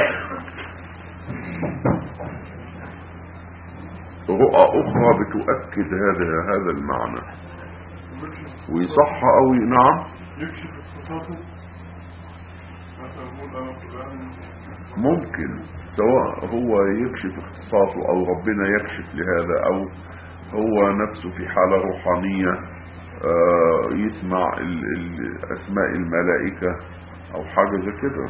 A: رؤى اخرى بتؤكد هذا هذا المعنى
C: ويكشف
A: ويصح قوي نعم
C: يكشف اختصاصه مثلا يقول انا فلان
A: ممكن سواء هو يكشف اختصاصه او ربنا يكشف لهذا او هو نفسه في حالة روحانية آه، يسمع ال- ال- اسماء الملائكة او حاجة زي كده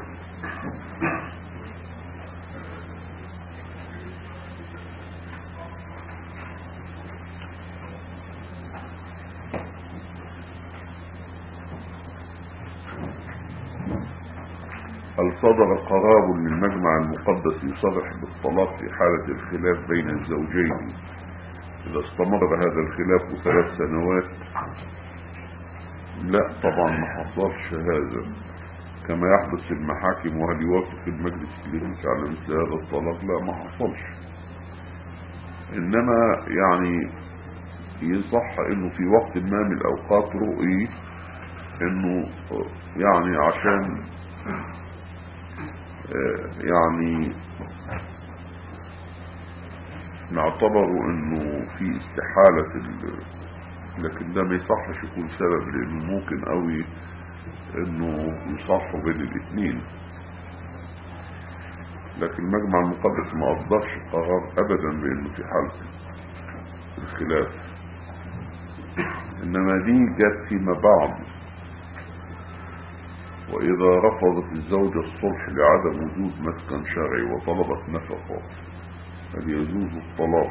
A: هل صدر قرار من مجمع المقدس يصرح بالطلاق في حالة الخلاف بين الزوجين إذا استمر هذا الخلاف ثلاث سنوات لا طبعا ما حصلش هذا كما يحدث في المحاكم وهل يوافق المجلس الكلينيكي على مثل هذا الطلاق لا ما حصلش انما يعني يصح انه في وقت ما من الاوقات رؤي انه يعني عشان آه، يعني نعتبروا انه في استحالة ال- لكن ده ما يصحش يكون سبب لانه ممكن قوي انه يصحوا بين الاثنين لكن المجمع المقدس ما اصدرش قرار ابدا بانه في حالة الخلاف انما دي جت فيما بعد واذا رفضت الزوجة الصلح لعدم وجود مسكن شرعي وطلبت نفقه هل يجوز الطلاق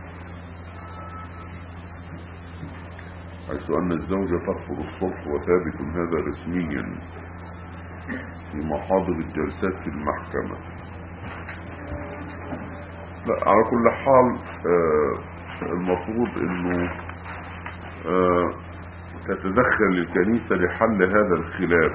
A: حيث أن الزوجة ترفض الصلح وثابت هذا رسميا في محاضر الجلسات في المحكمة لا على كل حال آه المفروض انه آه تتدخل الكنيسة لحل هذا الخلاف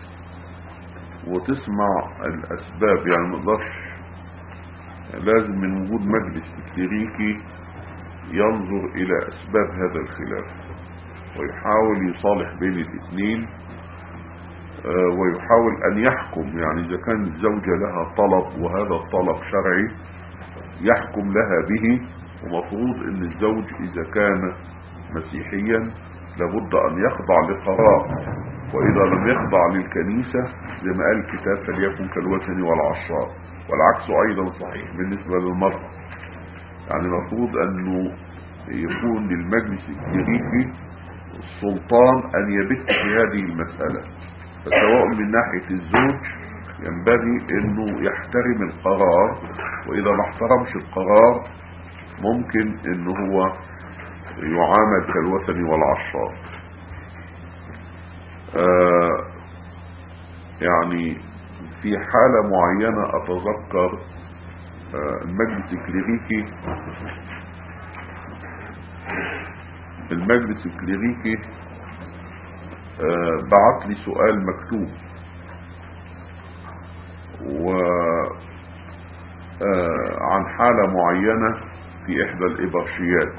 A: وتسمع الأسباب يعني ما نقدرش لازم من وجود مجلس كليريكي ينظر إلى أسباب هذا الخلاف ويحاول يصالح بين الاثنين آه، ويحاول أن يحكم يعني إذا كان الزوجة لها طلب وهذا الطلب شرعي يحكم لها به ومفروض أن الزوج إذا كان مسيحيا لابد أن يخضع لقرار وإذا لم يخضع للكنيسة زي ما قال الكتاب فليكن كالوثن والعشار والعكس أيضا صحيح بالنسبة للمرأة يعني المفروض أنه يكون للمجلس الكليريكي السلطان أن يبت في هذه المسألة فسواء من ناحية الزوج ينبغي أنه يحترم القرار وإذا ما احترمش القرار ممكن أنه هو يعامل كالوثن والعشار آه يعني في حالة معينة أتذكر آه المجلس الكليريكي المجلس الكليريكي آه بعت لي سؤال مكتوب و آه عن حالة معينة في إحدى الإبرشيات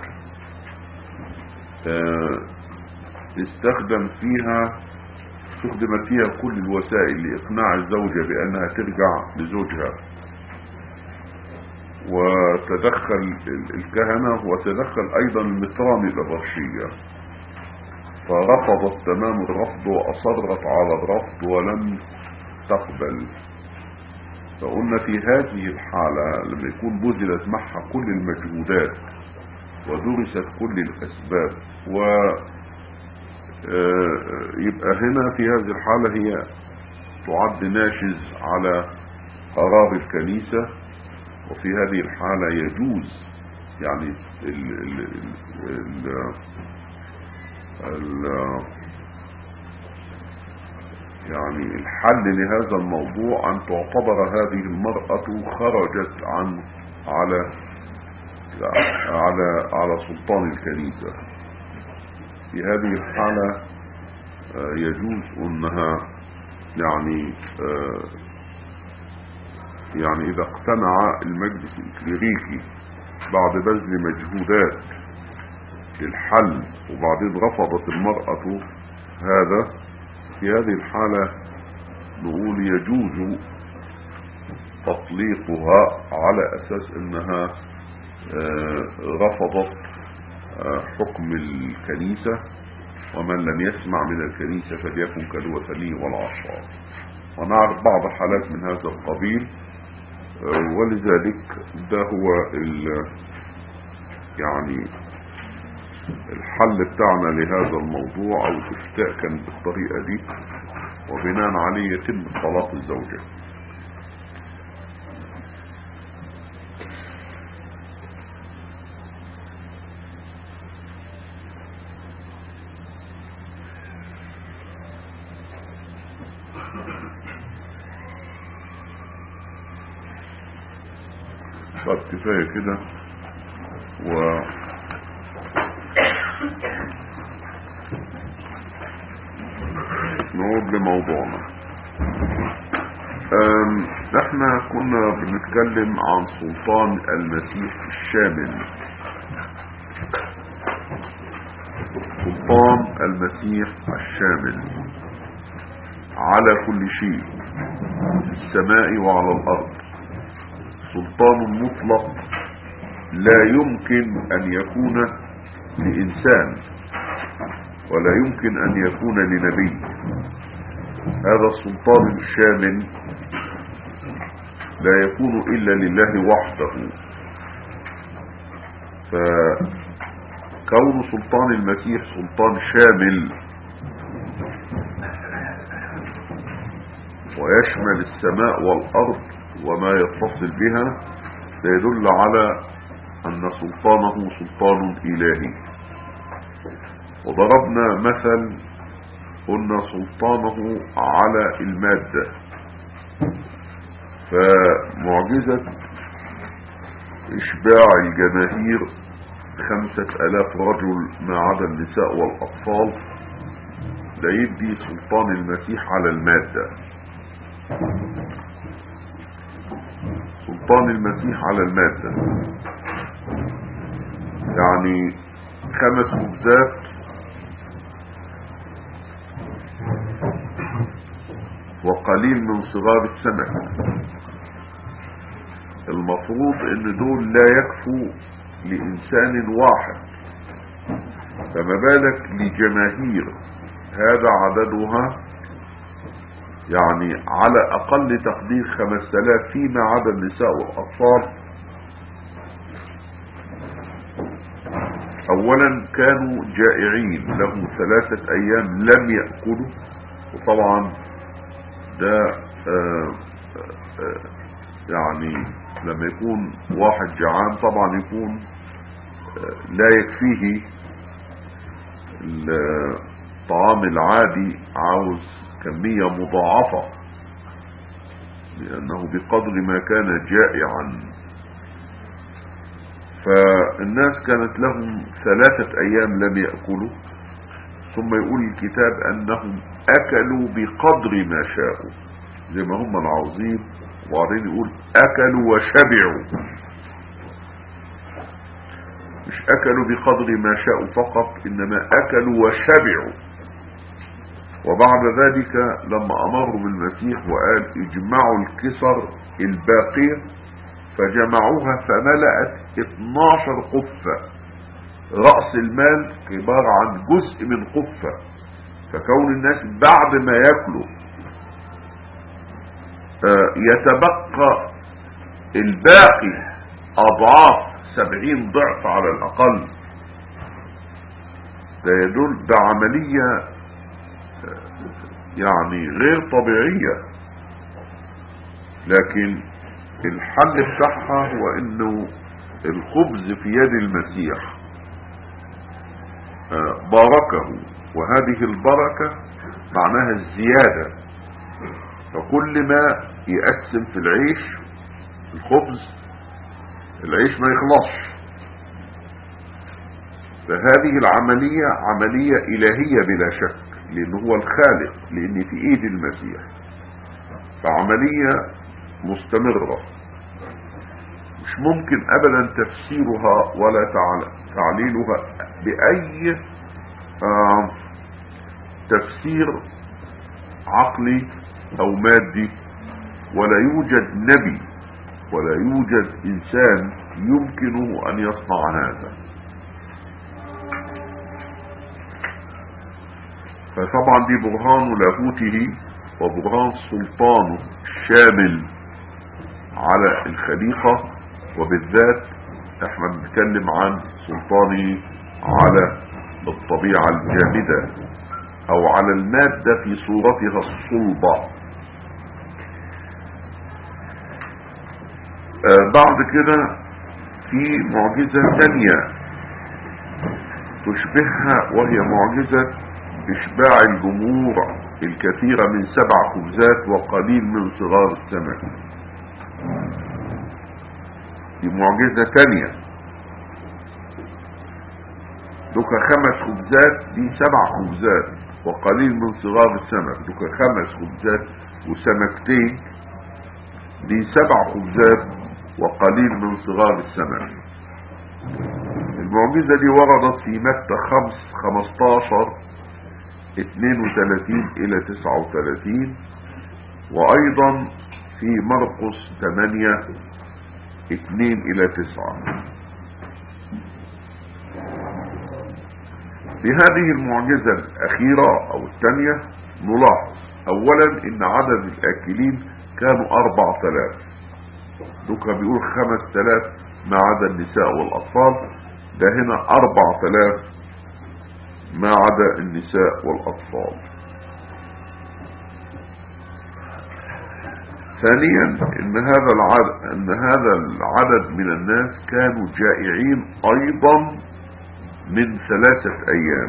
A: آه استخدم فيها استخدمت فيها كل الوسائل لإقناع الزوجة بأنها ترجع لزوجها وتدخل الكهنة وتدخل أيضا المتران الأبرشية فرفضت تمام الرفض وأصرت على الرفض ولم تقبل فقلنا في هذه الحالة لما يكون بذلت معها كل المجهودات ودرست كل الأسباب و يبقى هنا في هذه الحالة هي تعد ناشز على قرار الكنيسة وفي هذه الحالة يجوز يعني ال ال ال ال يعني الحل لهذا الموضوع أن تعتبر هذه المرأة خرجت عن على على على سلطان الكنيسة في هذه الحالة يجوز أنها يعني يعني إذا اقتنع المجلس الكليريكي بعد بذل مجهودات للحل وبعدين رفضت المرأة هذا في هذه الحالة نقول يجوز تطليقها على أساس أنها رفضت حكم الكنيسة ومن لم يسمع من الكنيسة فليكن كالوثني والعشار ونعرف بعض حالات من هذا القبيل ولذلك ده هو ال يعني الحل بتاعنا لهذا الموضوع او الافتاء كان بالطريقة دي وبناء عليه يتم طلاق الزوجة طب كفاية كده و لموضوعنا أم، احنا كنا بنتكلم عن سلطان المسيح الشامل سلطان المسيح الشامل على كل شيء في السماء وعلى الأرض سلطان مطلق لا يمكن أن يكون لإنسان ولا يمكن أن يكون لنبي هذا السلطان الشامل لا يكون إلا لله وحده فكون سلطان المسيح سلطان شامل ويشمل السماء والأرض وما يتصل بها يدل على أن سلطانه سلطان إلهي وضربنا مثل قلنا سلطانه على المادة فمعجزة إشباع الجماهير خمسة ألاف رجل ما عدا النساء والأطفال لا يدي سلطان المسيح على المادة سلطان المسيح على المادة يعني خمس خبزات وقليل من صغار السمك المفروض ان دول لا يكفوا لانسان واحد فما بالك لجماهير هذا عددها يعني على اقل تقدير خمس تلاف فيما عدا النساء والاطفال اولا كانوا جائعين لهم ثلاثة ايام لم يأكلوا وطبعا ده آه آه يعني لما يكون واحد جعان طبعا يكون آه لا يكفيه الطعام العادي عاوز كمية مضاعفة لأنه بقدر ما كان جائعا فالناس كانت لهم ثلاثة أيام لم يأكلوا ثم يقول الكتاب أنهم أكلوا بقدر ما شاءوا زي ما هم العظيم وبعدين يقول أكلوا وشبعوا مش أكلوا بقدر ما شاءوا فقط إنما أكلوا وشبعوا وبعد ذلك لما أمروا بالمسيح وقال اجمعوا الكسر الباقية فجمعوها فملأت 12 قفة رأس المال عبارة عن جزء من قفة فكون الناس بعد ما يأكلوا يتبقى الباقي أضعاف سبعين ضعف على الأقل ده يدل بعملية يعني غير طبيعية لكن الحل بتاعها هو انه الخبز في يد المسيح باركه وهذه البركة معناها الزيادة فكل ما يقسم في العيش الخبز العيش ما يخلصش فهذه العملية عملية إلهية بلا شك لأنه هو الخالق لأن في إيد المسيح فعملية مستمرة مش ممكن أبدا تفسيرها ولا تعليلها بأي آه تفسير عقلي أو مادي ولا يوجد نبي ولا يوجد إنسان يمكنه أن يصنع هذا فطبعا دي برهان لاهوته وبرهان سلطانه الشامل على الخليقة وبالذات احنا بنتكلم عن سلطانه على الطبيعة الجامدة او على المادة في صورتها الصلبة آه بعد كده في معجزة تانية تشبهها وهي معجزة اشباع الجمهور الكثيرة من سبع خبزات وقليل من صغار السمك دي معجزة تانية دوكا خمس خبزات دي سبع خبزات وقليل من صغار السمك دوك خمس خبزات وسمكتين دي سبع خبزات وقليل من صغار السمك المعجزة دي وردت في متى خمس خمستاشر اتنين وتلاتين الى تسعة وتلاتين وايضا في مرقس تمانية اتنين الى تسعة في هذه المعجزة الاخيرة او الثانية نلاحظ اولا ان عدد الاكلين كانوا اربع تلاف دوكا بيقول خمس تلاف ما عدا النساء والاطفال ده هنا اربع تلاف ما عدا النساء والاطفال ثانيا ان هذا العدد ان هذا العدد من الناس كانوا جائعين ايضا من ثلاثة ايام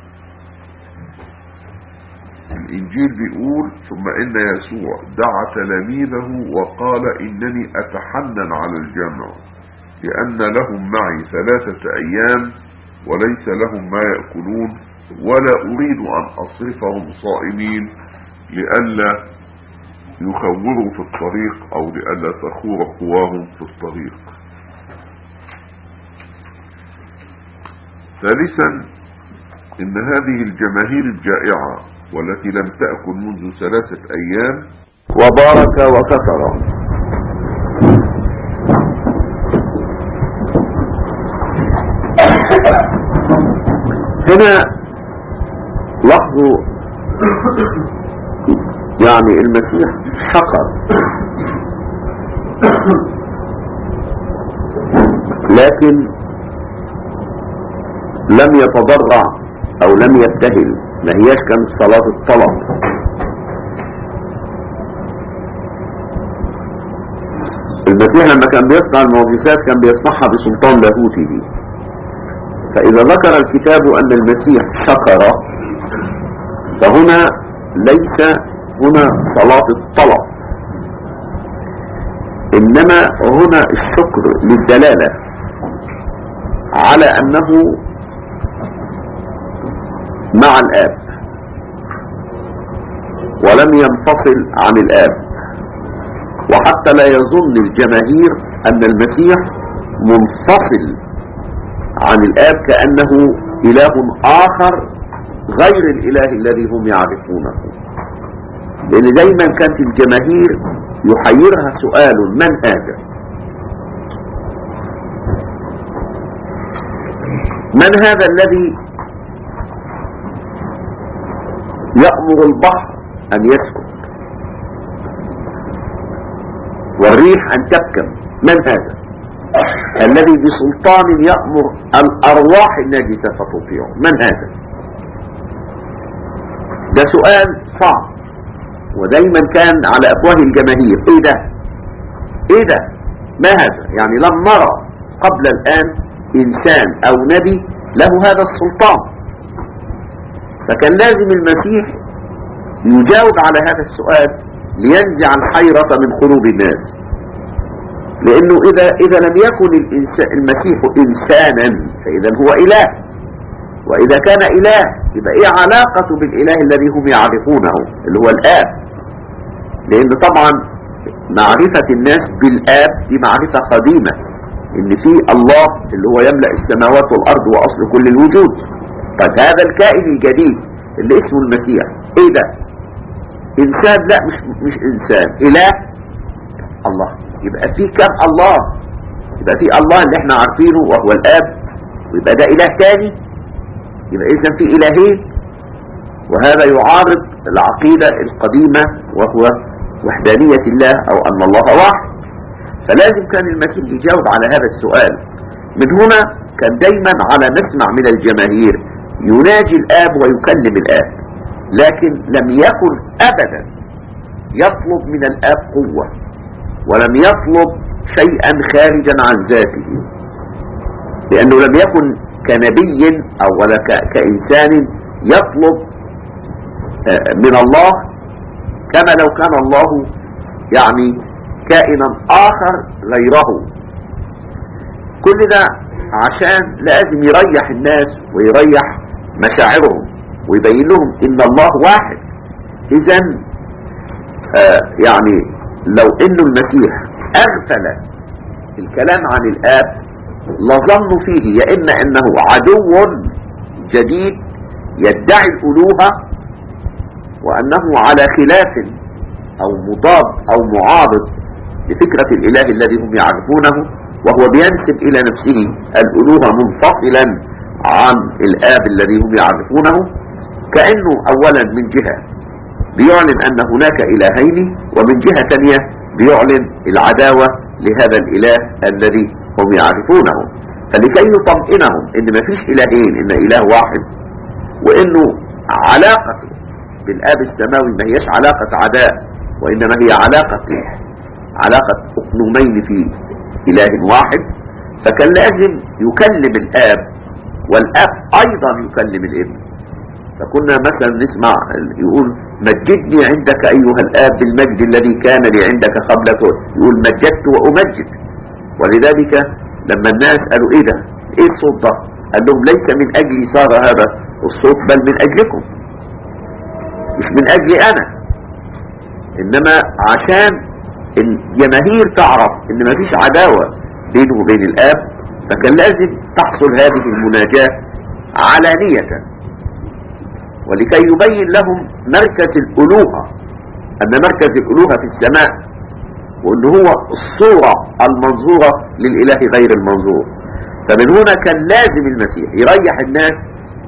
A: الانجيل بيقول ثم ان يسوع دعا تلاميذه وقال انني اتحنن على الجمع لان لهم معي ثلاثة ايام وليس لهم ما يأكلون ولا اريد ان اصرفهم صائمين لئلا يخوروا في الطريق او لئلا تخور قواهم في الطريق ثالثا ان هذه الجماهير الجائعة والتي لم تأكل منذ ثلاثة ايام
D: وبارك وكثر هنا لاحظوا يعني المسيح شكر لكن لم يتضرع او لم يبتهل ما هياش كانت صلاة الطلب المسيح لما كان بيصنع المعجزات كان بيصنعها بسلطان لاهوته فإذا ذكر الكتاب أن المسيح شكر فهنا ليس هنا صلاة الطلب إنما هنا الشكر للدلالة على أنه مع الآب ولم ينفصل عن الآب وحتى لا يظن الجماهير أن المسيح منفصل عن الآب كأنه إله آخر غير الإله الذي هم يعرفونه لأن دايما كانت الجماهير يحيرها سؤال من هذا من هذا الذي يأمر البحر أن يسكت والريح أن تبكم من هذا الذي بسلطان يأمر الأرواح الناجسة فتطيعه من هذا ده سؤال صعب ودايما كان على أفواه الجماهير ايه ده ايه ده ما هذا يعني لم نرى قبل الآن إنسان أو نبي له هذا السلطان فكان لازم المسيح يجاوب على هذا السؤال لينزع الحيرة من قلوب الناس لأنه إذا, إذا لم يكن الإنسان المسيح إنسانا فإذا هو إله وإذا كان إله يبقى إيه علاقته بالإله الذي هم يعرفونه اللي هو الآب لأن طبعا معرفة الناس بالآب دي معرفة قديمة إن في الله اللي هو يملأ السماوات والأرض وأصل كل الوجود طب هذا الكائن الجديد اللي اسمه المسيح إيه ده إنسان لا مش, مش إنسان إله الله يبقى في كم الله يبقى في الله اللي احنا عارفينه وهو الآب ويبقى ده إله تاني يبقى إذا في إلهين وهذا يعارض العقيدة القديمة وهو وحدانية الله أو أن الله واحد فلازم كان المسيح يجاوب على هذا السؤال من هنا كان دايما على مسمع من الجماهير يناجي الآب ويكلم الآب لكن لم يكن أبدا يطلب من الآب قوة ولم يطلب شيئا خارجا عن ذاته لأنه لم يكن كنبي أو ولا كإنسان يطلب من الله كما لو كان الله يعني كائنا آخر غيره كل ده عشان لازم يريح الناس ويريح مشاعرهم ويبين لهم ان الله واحد اذا آه يعني لو انه المسيح اغفل الكلام عن الاب لظنوا فيه يا اما انه عدو جديد يدعي الالوهة وانه على خلاف او مضاد او معارض لفكرة الاله الذي هم يعرفونه وهو بينسب الى نفسه الالوهة منفصلا عن الاب الذي هم يعرفونه كأنه اولا من جهة بيعلن ان هناك الهين ومن جهة ثانية بيعلن العداوة لهذا الاله الذي هم يعرفونه فلكي يطمئنهم ان مفيش الهين ان اله واحد وانه علاقته بالاب السماوي ما هيش علاقة عداء وانما هي علاقة علاقة اقنومين في اله واحد فكان لازم يكلم الاب والاب ايضا يكلم الابن فكنا مثلا نسمع يقول مجدني عندك ايها الاب بالمجد الذي كان لي عندك قبل كل يقول مجدت وامجد ولذلك لما الناس قالوا ايه ده ايه الصوت ده قال لهم ليس من اجلي صار هذا الصوت بل من اجلكم مش من اجلي انا انما عشان الجماهير تعرف ان مفيش عداوة بينه وبين الاب فكان لازم تحصل هذه المناجاة علانية ولكي يبين لهم مركز الالوهة ان مركز الالوهة في السماء وان هو الصورة المنظورة للاله غير المنظور فمن هنا كان لازم المسيح يريح الناس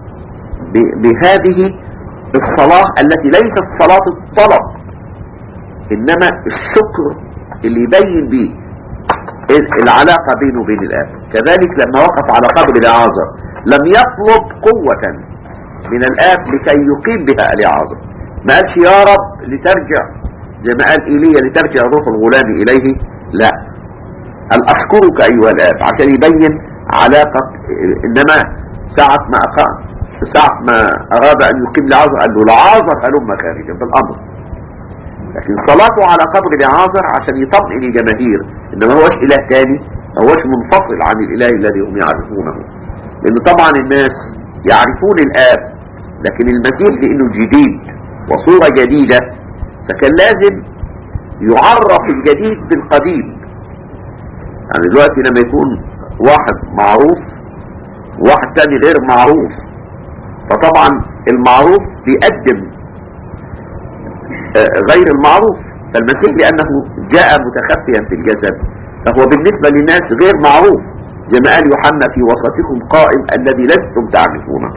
D: بهذه الصلاة التي ليست صلاة الطلب انما الشكر اللي يبين به العلاقة بينه وبين الاب كذلك لما وقف على قبر العازر لم يطلب قوة من الاب لكي يقيم بها العازر ما قالش يا رب لترجع زي ما قال ايليا لترجع روح الغلام اليه لا قال اشكرك ايها الاب عشان يبين علاقة انما ساعة ما اقام ساعة ما اراد ان يقيم لعازر قال له لعازر هلم خارجا بالامر لكن صلاته على قبر لعازر عشان يطمئن الجماهير ان ما هوش اله تاني ما هوش منفصل عن الاله الذي هم يعرفونه لان طبعا الناس يعرفون الاب لكن المسيح لانه جديد وصورة جديدة فكان لازم يعرف الجديد بالقديم يعني دلوقتي لما يكون واحد معروف واحد تاني غير معروف فطبعا المعروف بيقدم غير المعروف فالمسيح لأنه جاء متخفيا في الجسد فهو بالنسبة للناس غير معروف زي ما قال يوحنا في وسطكم قائم الذي لستم تعرفونه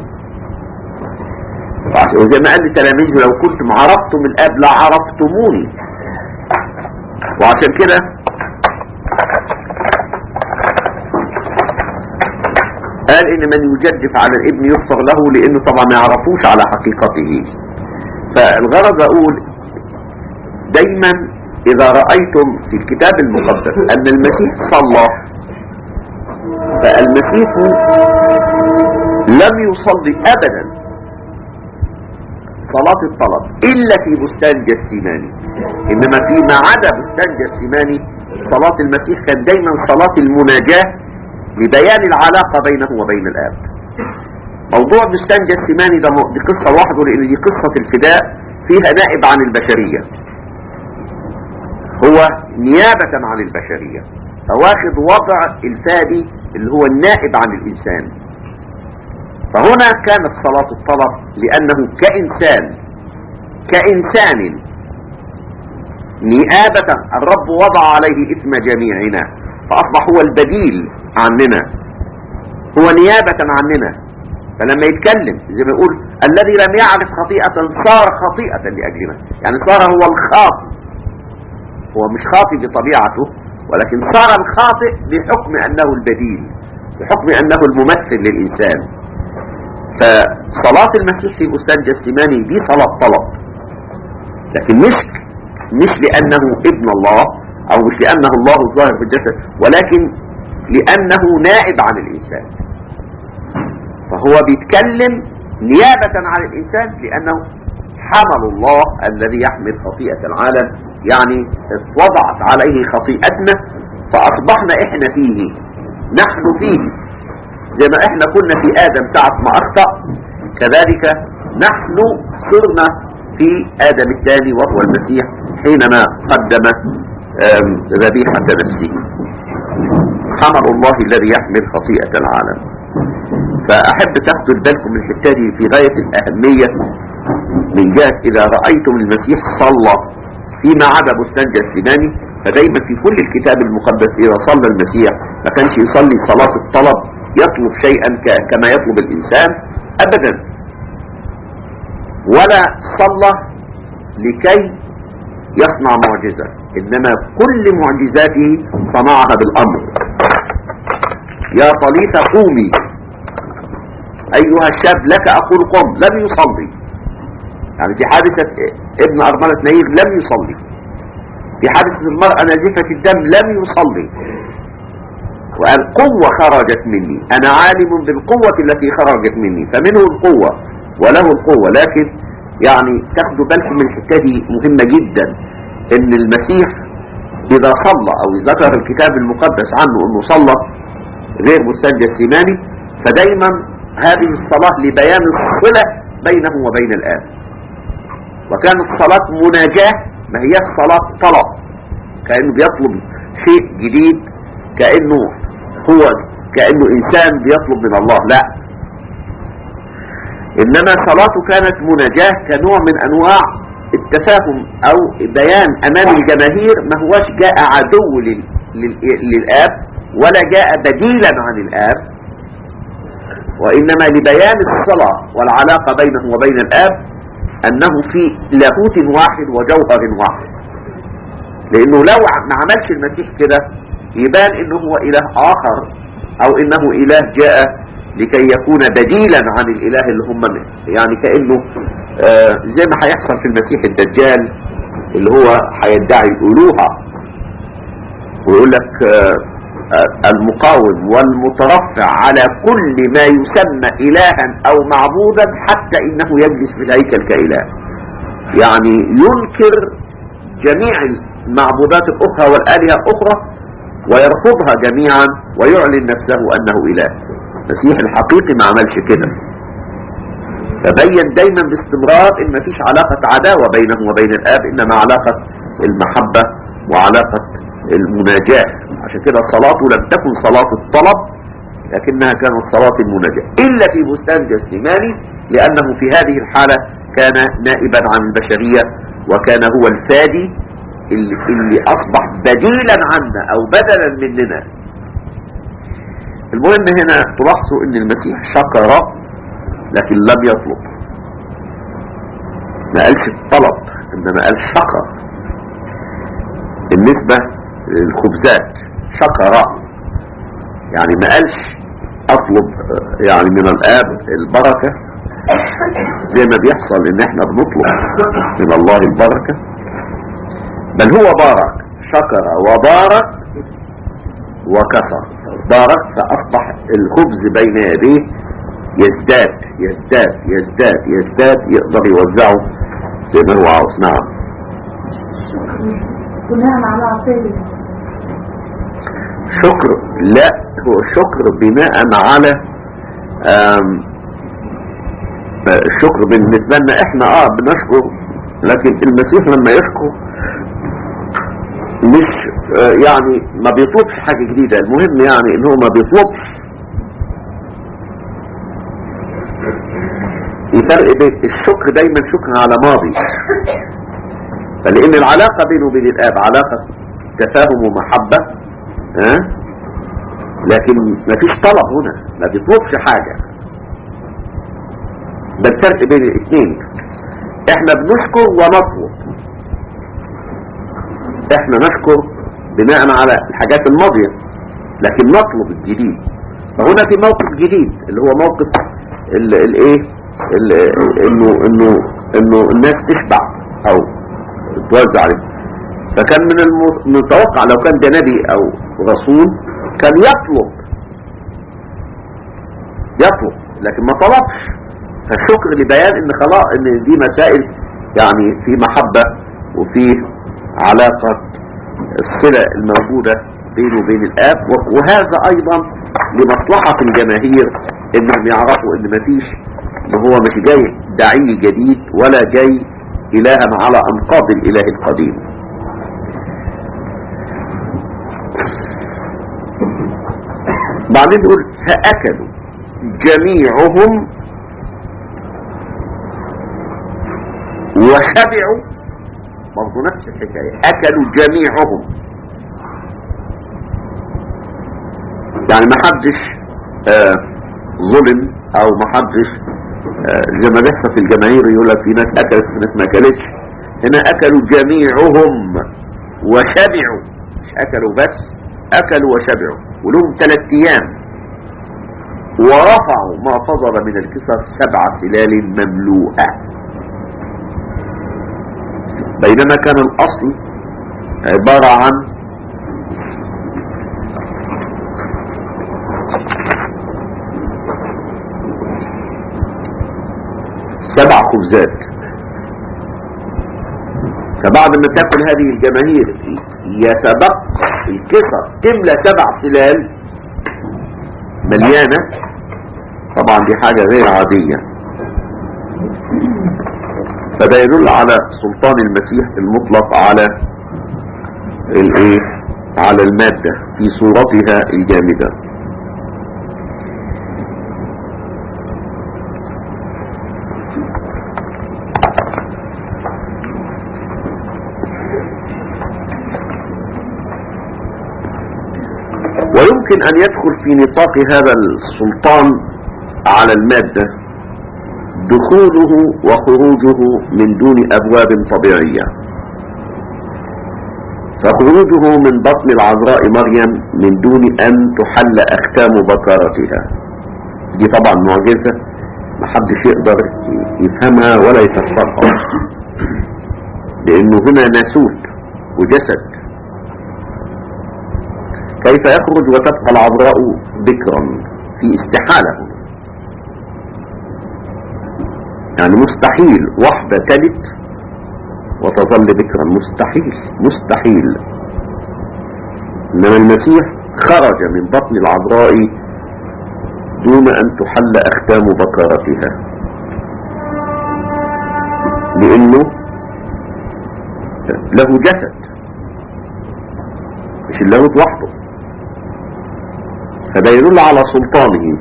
D: وزي ما قال لتلاميذه لو كنتم عرفتم الاب لعرفتموني وعشان كده قال ان من يجدف على الابن يغفر له لانه طبعا ما يعرفوش على حقيقته فالغرض اقول دايما اذا رأيتم في الكتاب المقدس ان المسيح صلى فالمسيح لم يصلي ابدا صلاة الطلب الا في بستان جسيماني انما فيما عدا بستان جسيماني صلاة المسيح كان دايما صلاة المناجاة لبيان العلاقة بينه وبين الاب موضوع بستان جسيماني ده دي قصة لوحده لان دي قصة الفداء فيها نائب عن البشرية هو نيابة عن البشرية فواخد وضع الفادي اللي هو النائب عن الانسان فهنا كانت صلاة الطلب لانه كانسان كانسان نيابة الرب وضع عليه اسم جميعنا فاصبح هو البديل عننا هو نيابة عننا فلما يتكلم زي ما يقول الذي لم يعرف خطيئة صار خطيئة لأجلنا يعني صار هو الخاطئ هو مش خاطئ بطبيعته ولكن صار الخاطئ بحكم أنه البديل بحكم أنه الممثل للإنسان فصلاة المسيح في بستان جسيماني دي صلاة طلب لكن مش مش لأنه ابن الله أو مش لأنه الله الظاهر في الجسد ولكن لأنه نائب عن الإنسان فهو بيتكلم نيابة عن الإنسان لأنه حمل الله الذي يحمل خطيئة العالم يعني وضعت عليه خطيئتنا فأصبحنا إحنا فيه نحن فيه زي ما إحنا كنا في آدم ساعة ما أخطأ كذلك نحن صرنا في آدم الثاني وهو المسيح حينما قدم آم، ذبيحة نفسه حمر الله الذي يحمل خطيئة العالم فأحب تاخدوا بالكم من الحتة دي في غاية الأهمية من جهة إذا رأيتم المسيح صلى فيما عدا بستان جسماني فدايما في كل الكتاب المقدس إذا صلى المسيح ما كانش يصلي صلاة الطلب يطلب شيئا ك- كما يطلب الإنسان أبدا ولا صلى لكي يصنع معجزة إنما كل معجزاته صنعها بالأمر يا طليثة قومي أيها الشاب لك أقول قم لم يصلي يعني في حادثة ابن أرملة نير لم يصلي في حادثة المرأة نازفة الدم لم يصلي وقال قوة خرجت مني أنا عالم بالقوة التي خرجت مني فمنه القوة وله القوة لكن يعني تاخدوا بالكم من الحتة دي مهمة جدا ان المسيح اذا صلى او ذكر الكتاب المقدس عنه انه صلى غير بستان جسيماني فدايما هذه الصلاة لبيان الصلة بينه وبين الآب وكانت صلاة مناجاة ما هي صلاة طلب كأنه بيطلب شيء جديد كأنه هو كأنه إنسان بيطلب من الله لا إنما صلاته كانت مناجاة كنوع من أنواع التفاهم أو بيان أمام الجماهير ما هوش جاء عدو لل... لل... للآب ولا جاء بديلا عن الآب وإنما لبيان الصلاة والعلاقة بينه وبين الآب أنه في لاهوت واحد وجوهر واحد لأنه لو ما عملش المسيح كده يبان أنه هو إله آخر أو أنه إله جاء لكي يكون بديلا عن الإله اللي هم منه يعني كأنه آه زي ما هيحصل في المسيح الدجال اللي هو هيدعي الألوهة ويقول لك آه المقاوم والمترفع على كل ما يسمى إلها أو معبودا حتى إنه يجلس في الهيكل كإله يعني ينكر جميع المعبودات الأخرى والآلهة الأخرى ويرفضها جميعا ويعلن نفسه أنه إله المسيح الحقيقي ما عملش كده فبين دايما باستمرار ان مفيش علاقة عداوة بينه وبين الآب إنما علاقة المحبة وعلاقة المناجاة عشان كده صلاته لم تكن صلاة الطلب لكنها كانت صلاة المناجاة إلا في بستان جسماني لأنه في هذه الحالة كان نائبا عن البشرية وكان هو الفادي اللي, اللي أصبح بديلا عنا أو بدلا مننا المهم هنا تلاحظوا ان المسيح شكر لكن لم يطلب ما قالش الطلب انما قال شكر بالنسبة للخبزات شكر يعني ما قالش اطلب يعني من الاب البركة زي ما بيحصل ان احنا بنطلب من الله البركة بل هو بارك شكر وبارك وكسر بارك فاصبح الخبز بين يديه يزداد يزداد يزداد يزداد يقدر يوزعه زي ما هو عاوز نعم
E: بناء على عقيدة
D: شكر لا هو شكر بناء على آم، آه، الشكر بالنسبة لنا احنا اه بنشكر لكن المسيح لما يشكر مش آه، يعني ما بيطلبش حاجة جديدة المهم يعني ان هو ما بيطلبش في فرق بين الشكر دايما شكر على ماضي فلان العلاقة بينه وبين الاب علاقة تفاهم ومحبة ها لكن ما فيش طلب هنا ما بيطلبش حاجة ده الفرق بين الاثنين احنا بنشكر ونطلب احنا نشكر بناء على الحاجات الماضية لكن نطلب الجديد فهنا في موقف جديد اللي هو موقف ال- الايه ال- انه انه انه الناس تشبع او توزع عليهم فكان من الم- المتوقع لو كان ده نبي او رسول كان يطلب يطلب لكن ما طلبش فالشكر لبيان ان خلاص ان دي مسائل يعني في محبة وفي علاقة الصلة الموجودة بينه وبين الاب وهذا ايضا لمصلحة الجماهير انهم يعرفوا ان مفيش ما هو مش جاي داعي جديد ولا جاي إلها على أنقاض الإله القديم بعدين يقول فأكلوا جميعهم وشبعوا برضه نفس الحكاية أكلوا جميعهم يعني ما حدش آه ظلم أو ما حدش آه زي ما بيحصل في الجماهير يقول لك في ناس أكلت في ناس ما أكلتش هنا أكلوا جميعهم وشبعوا مش أكلوا بس أكلوا وشبعوا ولهم ثلاث أيام ورفعوا ما فضل من الكسر سبع سلال مملوءة بينما كان الأصل عبارة عن سبع خبزات فبعد ما تاكل هذه الجماهير يتبقى الكسر تملى سبع سلال مليانة طبعا دي حاجة غير عادية فده يدل على سلطان المسيح المطلق على الايه على المادة في صورتها الجامدة ويمكن أن يدخل في نطاق هذا السلطان على المادة دخوله وخروجه من دون أبواب طبيعية فخروجه من بطن العذراء مريم من دون أن تحل أختام بكارتها دي طبعا معجزة محدش يقدر يفهمها ولا يفسرها لأنه هنا ناسوت وجسد كيف يخرج وتبقى العذراء بكرا في استحالة يعني مستحيل واحدة تلت وتظل بكرا مستحيل مستحيل إنما المسيح خرج من بطن العذراء دون أن تحل أختام بكارتها لأنه له جسد مش اللاهوت وحده فده يدل على سلطانه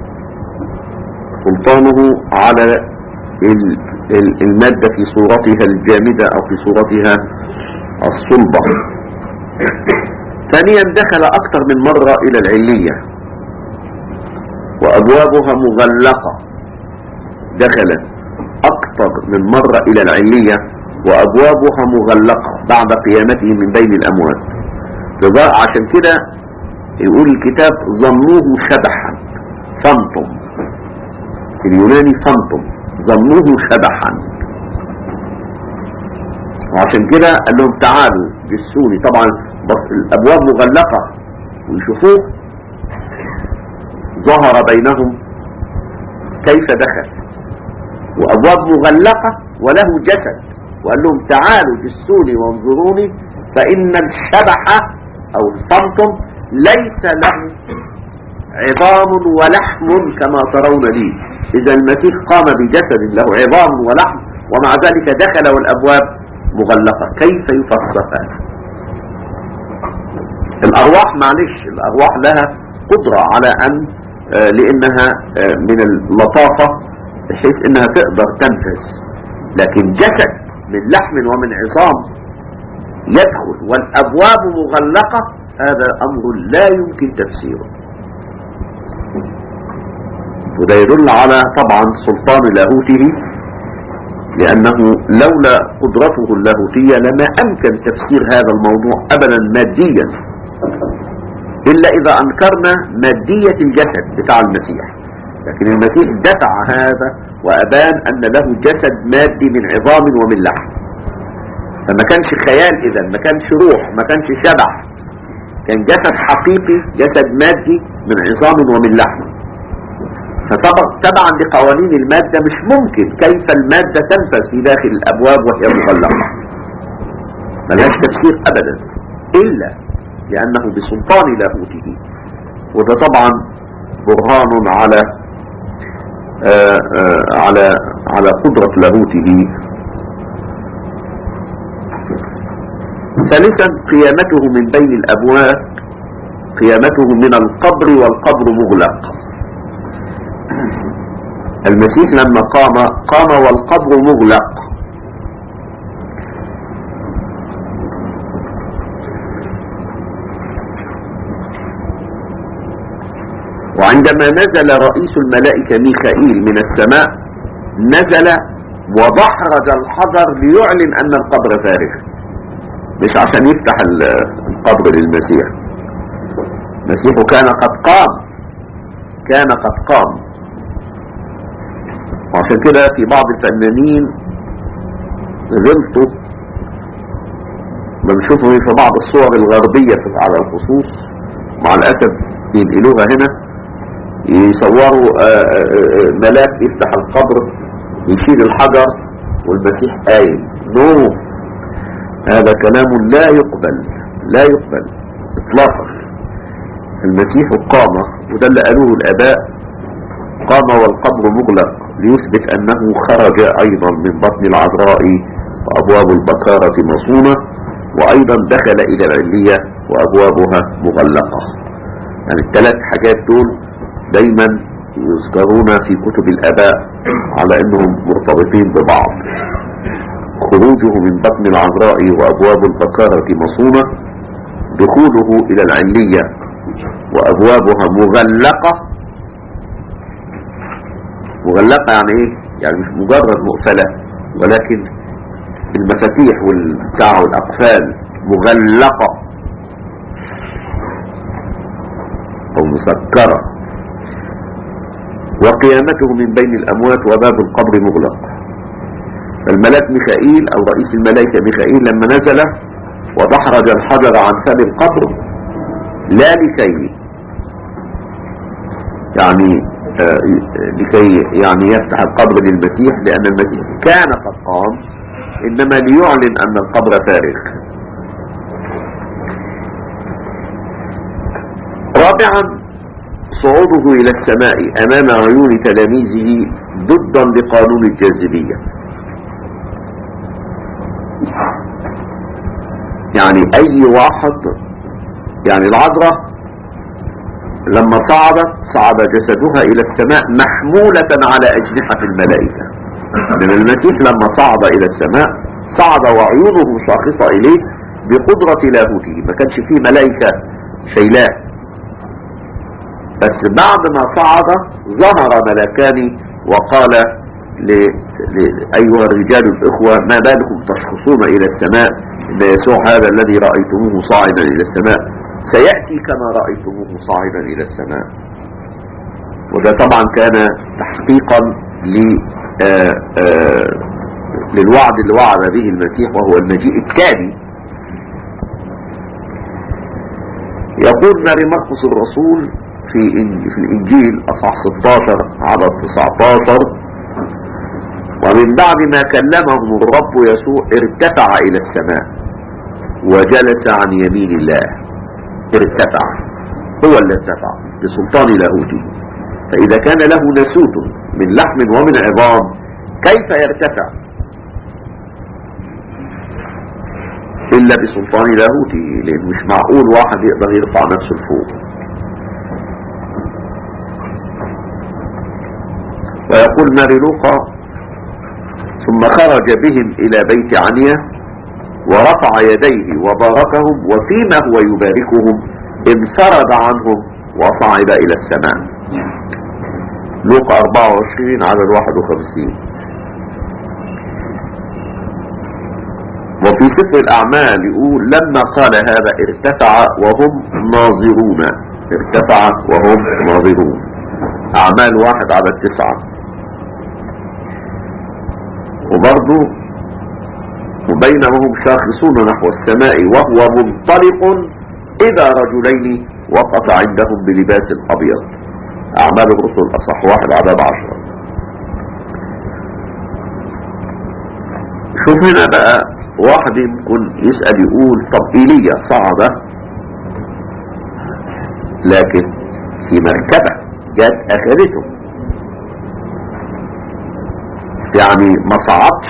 D: سلطانه على المادة في صورتها الجامدة أو في صورتها الصلبة ثانيا دخل أكثر من مرة إلى العلية وأبوابها مغلقة دخل أكثر من مرة إلى العلية وأبوابها مغلقة بعد قيامته من بين الأموات فبقى عشان كده يقول الكتاب ظنوه شبحا فانتم في اليوناني فانتم ظنوه شبحا وعشان كده قال لهم تعالوا جسوني طبعا بس الابواب مغلقة ويشوفوه ظهر بينهم كيف دخل وابواب مغلقة وله جسد وقال لهم تعالوا جسوني وانظروني فان الشبح او الفانتوم ليس له عظام ولحم كما ترون لي إذا المسيح قام بجسد له عظام ولحم ومع ذلك دخل والأبواب مغلقة كيف يفسر هذا الأرواح معلش الأرواح لها قدرة على أن لأنها من اللطافة بحيث أنها تقدر تنفذ لكن جسد من لحم ومن عظام يدخل والأبواب مغلقة هذا أمر لا يمكن تفسيره وده يدل على طبعا سلطان لاهوته لأنه لولا قدرته اللاهوتية لما أمكن تفسير هذا الموضوع أبدا ماديا إلا إذا أنكرنا مادية الجسد بتاع المسيح لكن المسيح دفع هذا وأبان أن له جسد مادي من عظام ومن لحم فما كانش خيال إذا ما كانش روح ما كانش شبح كان جسد حقيقي جسد مادي من عظام ومن لحم فتبعا لقوانين المادة مش ممكن كيف المادة تنفذ في داخل الأبواب وهي مغلقة ملهاش تفسير أبدا إلا لأنه بسلطان لاهوته وده طبعا برهان على آه، آه، على على قدرة لاهوته ثالثا قيامته من بين الأموات قيامته من القبر والقبر مغلق المسيح لما قام قام والقبر مغلق وعندما نزل رئيس الملائكة ميخائيل من السماء نزل ودحرج الحجر ليعلن أن القبر فارغ مش عشان يفتح ال- القبر للمسيح المسيح كان قد قام كان قد قام وعشان كده في بعض الفنانين غلطوا بنشوفه في بعض الصور الغربية في- على الخصوص مع الأسف ينقلوها هنا يصوروا آه، آه، آه، ملاك يفتح القبر يشيل الحجر والمسيح قايم نو هذا كلام لا يقبل لا يقبل اطلاقا المسيح قام وده اللي قالوه الاباء قام والقبر مغلق ليثبت انه خرج ايضا من بطن العذراء وابواب البكارة مصونة وايضا دخل الى العلية وابوابها مغلقة يعني الثلاث حاجات دول دايما يذكرون في كتب الاباء على انهم مرتبطين ببعض خروجه من بطن العذراء وابواب البكارة مصونة دخوله الى العلية وابوابها مغلقة مغلقة يعني ايه يعني مش مجرد مقفلة ولكن المفاتيح والبتاع والاقفال مغلقة او مسكرة وقيامته من بين الاموات وباب القبر مغلق الملاك ميخائيل او رئيس الملائكة ميخائيل لما نزل ودحرج الحجر عن فم القبر لا لكي يعني آه، لكي يعني يفتح القبر للمسيح لأن المسيح كان قد قام إنما ليعلن أن القبر فارغ رابعا صعوده إلى السماء أمام عيون تلاميذه ضدا لقانون الجاذبية يعني أي واحد يعني العذراء لما صعدت صعد جسدها إلى السماء محمولة على أجنحة الملائكة لأن المسيح لما صعد إلى السماء صعد وعيونه شاخصة إليه بقدرة لاهوته ما كانش فيه ملائكة شيلاه بس بعد ما صعد ظهر ملكان وقال ل... ل... أيها الرجال الإخوة ما بالكم تشخصون إلى السماء إن يسوع هذا الذي رأيتموه صاعدا إلى السماء سيأتي كما رأيتموه صاعدا إلى السماء وده طبعا كان تحقيقا ل... آه آه للوعد اللي وعد به المسيح وهو المجيء الثاني يقول ماري مرقس الرسول في إن- في الإنجيل أصح 16 عدد 19 ومن بعد ما كلمهم الرب يسوع ارتفع إلى السماء وجلس عن يمين الله ارتفع هو اللي ارتفع بسلطان لاهوته فإذا كان له نسوت من لحم ومن عظام كيف يرتفع إلا بسلطان لاهوته لأن مش معقول واحد يقدر يرفع نفسه لفوق ويقول ماري لوقا ثم خرج بهم إلى بيت عنيا ورفع يديه وباركهم وفيما هو يباركهم انفرد عنهم وصعد إلى السماء لوقا 24 على ال 51 وفي سفر الأعمال يقول لما قال هذا ارتفع وهم ناظرون ارتفع وهم ناظرون أعمال واحد على التسعة وبرضه وبينما هم شاخصون نحو السماء وهو منطلق إذا رجلين وقف عندهم بلباس أبيض أعمال الرسل أصح واحد عدد عشرة شوف هنا بقى واحد يمكن يسأل يقول طب إيليا صعد لكن في مركبة جت أخذته يعني ما صعدش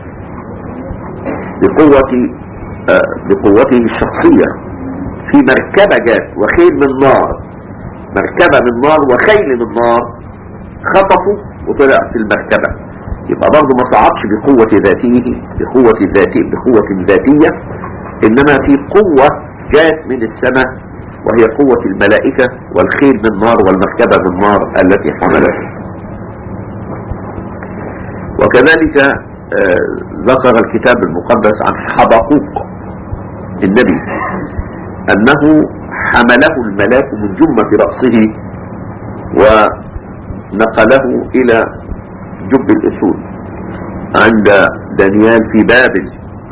D: بقوة آه، بقوته الشخصية في مركبة جات وخيل من نار مركبة من نار وخيل من نار خطفوا وطلع في المركبة يبقى برضه ما صعدش بقوة ذاته بقوة ذاتي بقوة ذاتية إنما في قوة جاءت من السماء وهي قوة الملائكة والخيل من نار والمركبة من نار التي حملته وكذلك آه، ذكر الكتاب المقدس عن حبقوق النبي أنه حمله الملاك من جمة رأسه ونقله إلى جب الأسود عند دانيال في بابل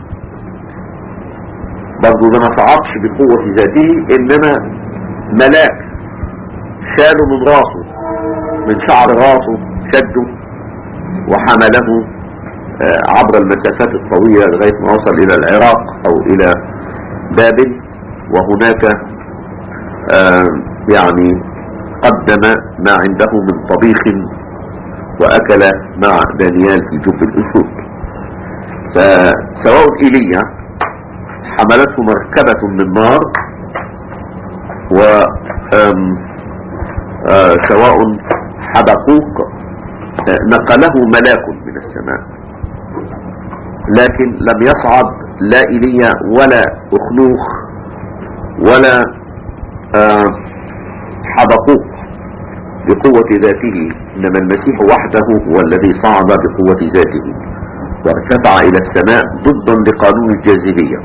D: برضو ده ما صعدش بقوة ذاته إنما ملاك شاله من راسه من شعر راسه شده وحمله آه، عبر المسافات الطويلة لغاية ما وصل إلى العراق أو إلى بابل وهناك آه، يعني قدم ما عنده من طبيخ وأكل مع دانيال في جب الأسود فسواء إيليا حملته مركبة من نار و آم، آه، سواء حبقوق آه، نقله ملاك من السماء لكن لم يصعد لا إيليا ولا أخنوخ ولا آه، حبقوق بقوة ذاته إنما المسيح وحده هو الذي صعد بقوة ذاته وارتفع إلى السماء ضدا لقانون الجاذبية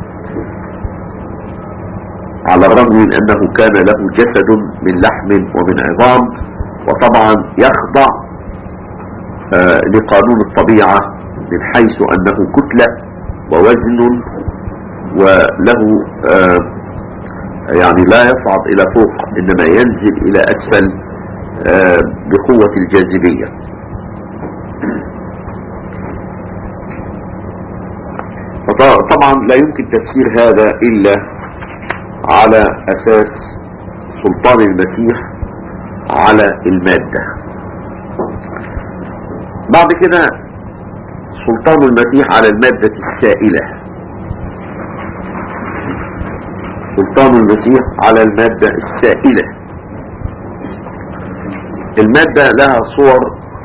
D: على الرغم من أنه كان له جسد من لحم ومن عظام وطبعا يخضع آه، لقانون الطبيعة من حيث أنه كتلة ووزن وله آه، يعني لا يصعد إلى فوق إنما ينزل إلى أسفل آه، بقوة الجاذبية فط- طبعا لا يمكن تفسير هذا إلا على أساس سلطان المسيح على المادة بعد كده سلطان المسيح على المادة السائلة سلطان المسيح على المادة السائلة المادة لها صور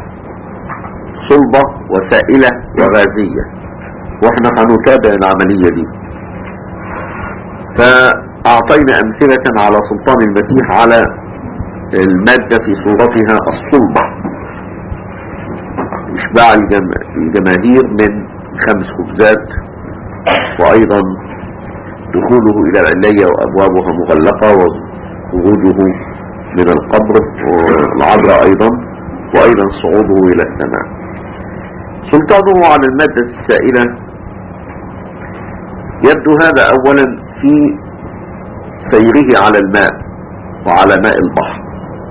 D: صلبة وسائلة وغازية واحنا هنتابع العملية دي فأعطينا أمثلة على سلطان المسيح على المادة في صورتها الصلبة إشباع الجم- الجماهير من خمس خبزات وأيضا دخوله إلى العلية وأبوابها مغلقة وخروجه من القبر والعذراء أيضا وأيضا صعوده إلى السماء سلطانه على المادة السائلة يبدو هذا أولا في سيره على الماء وعلى ماء البحر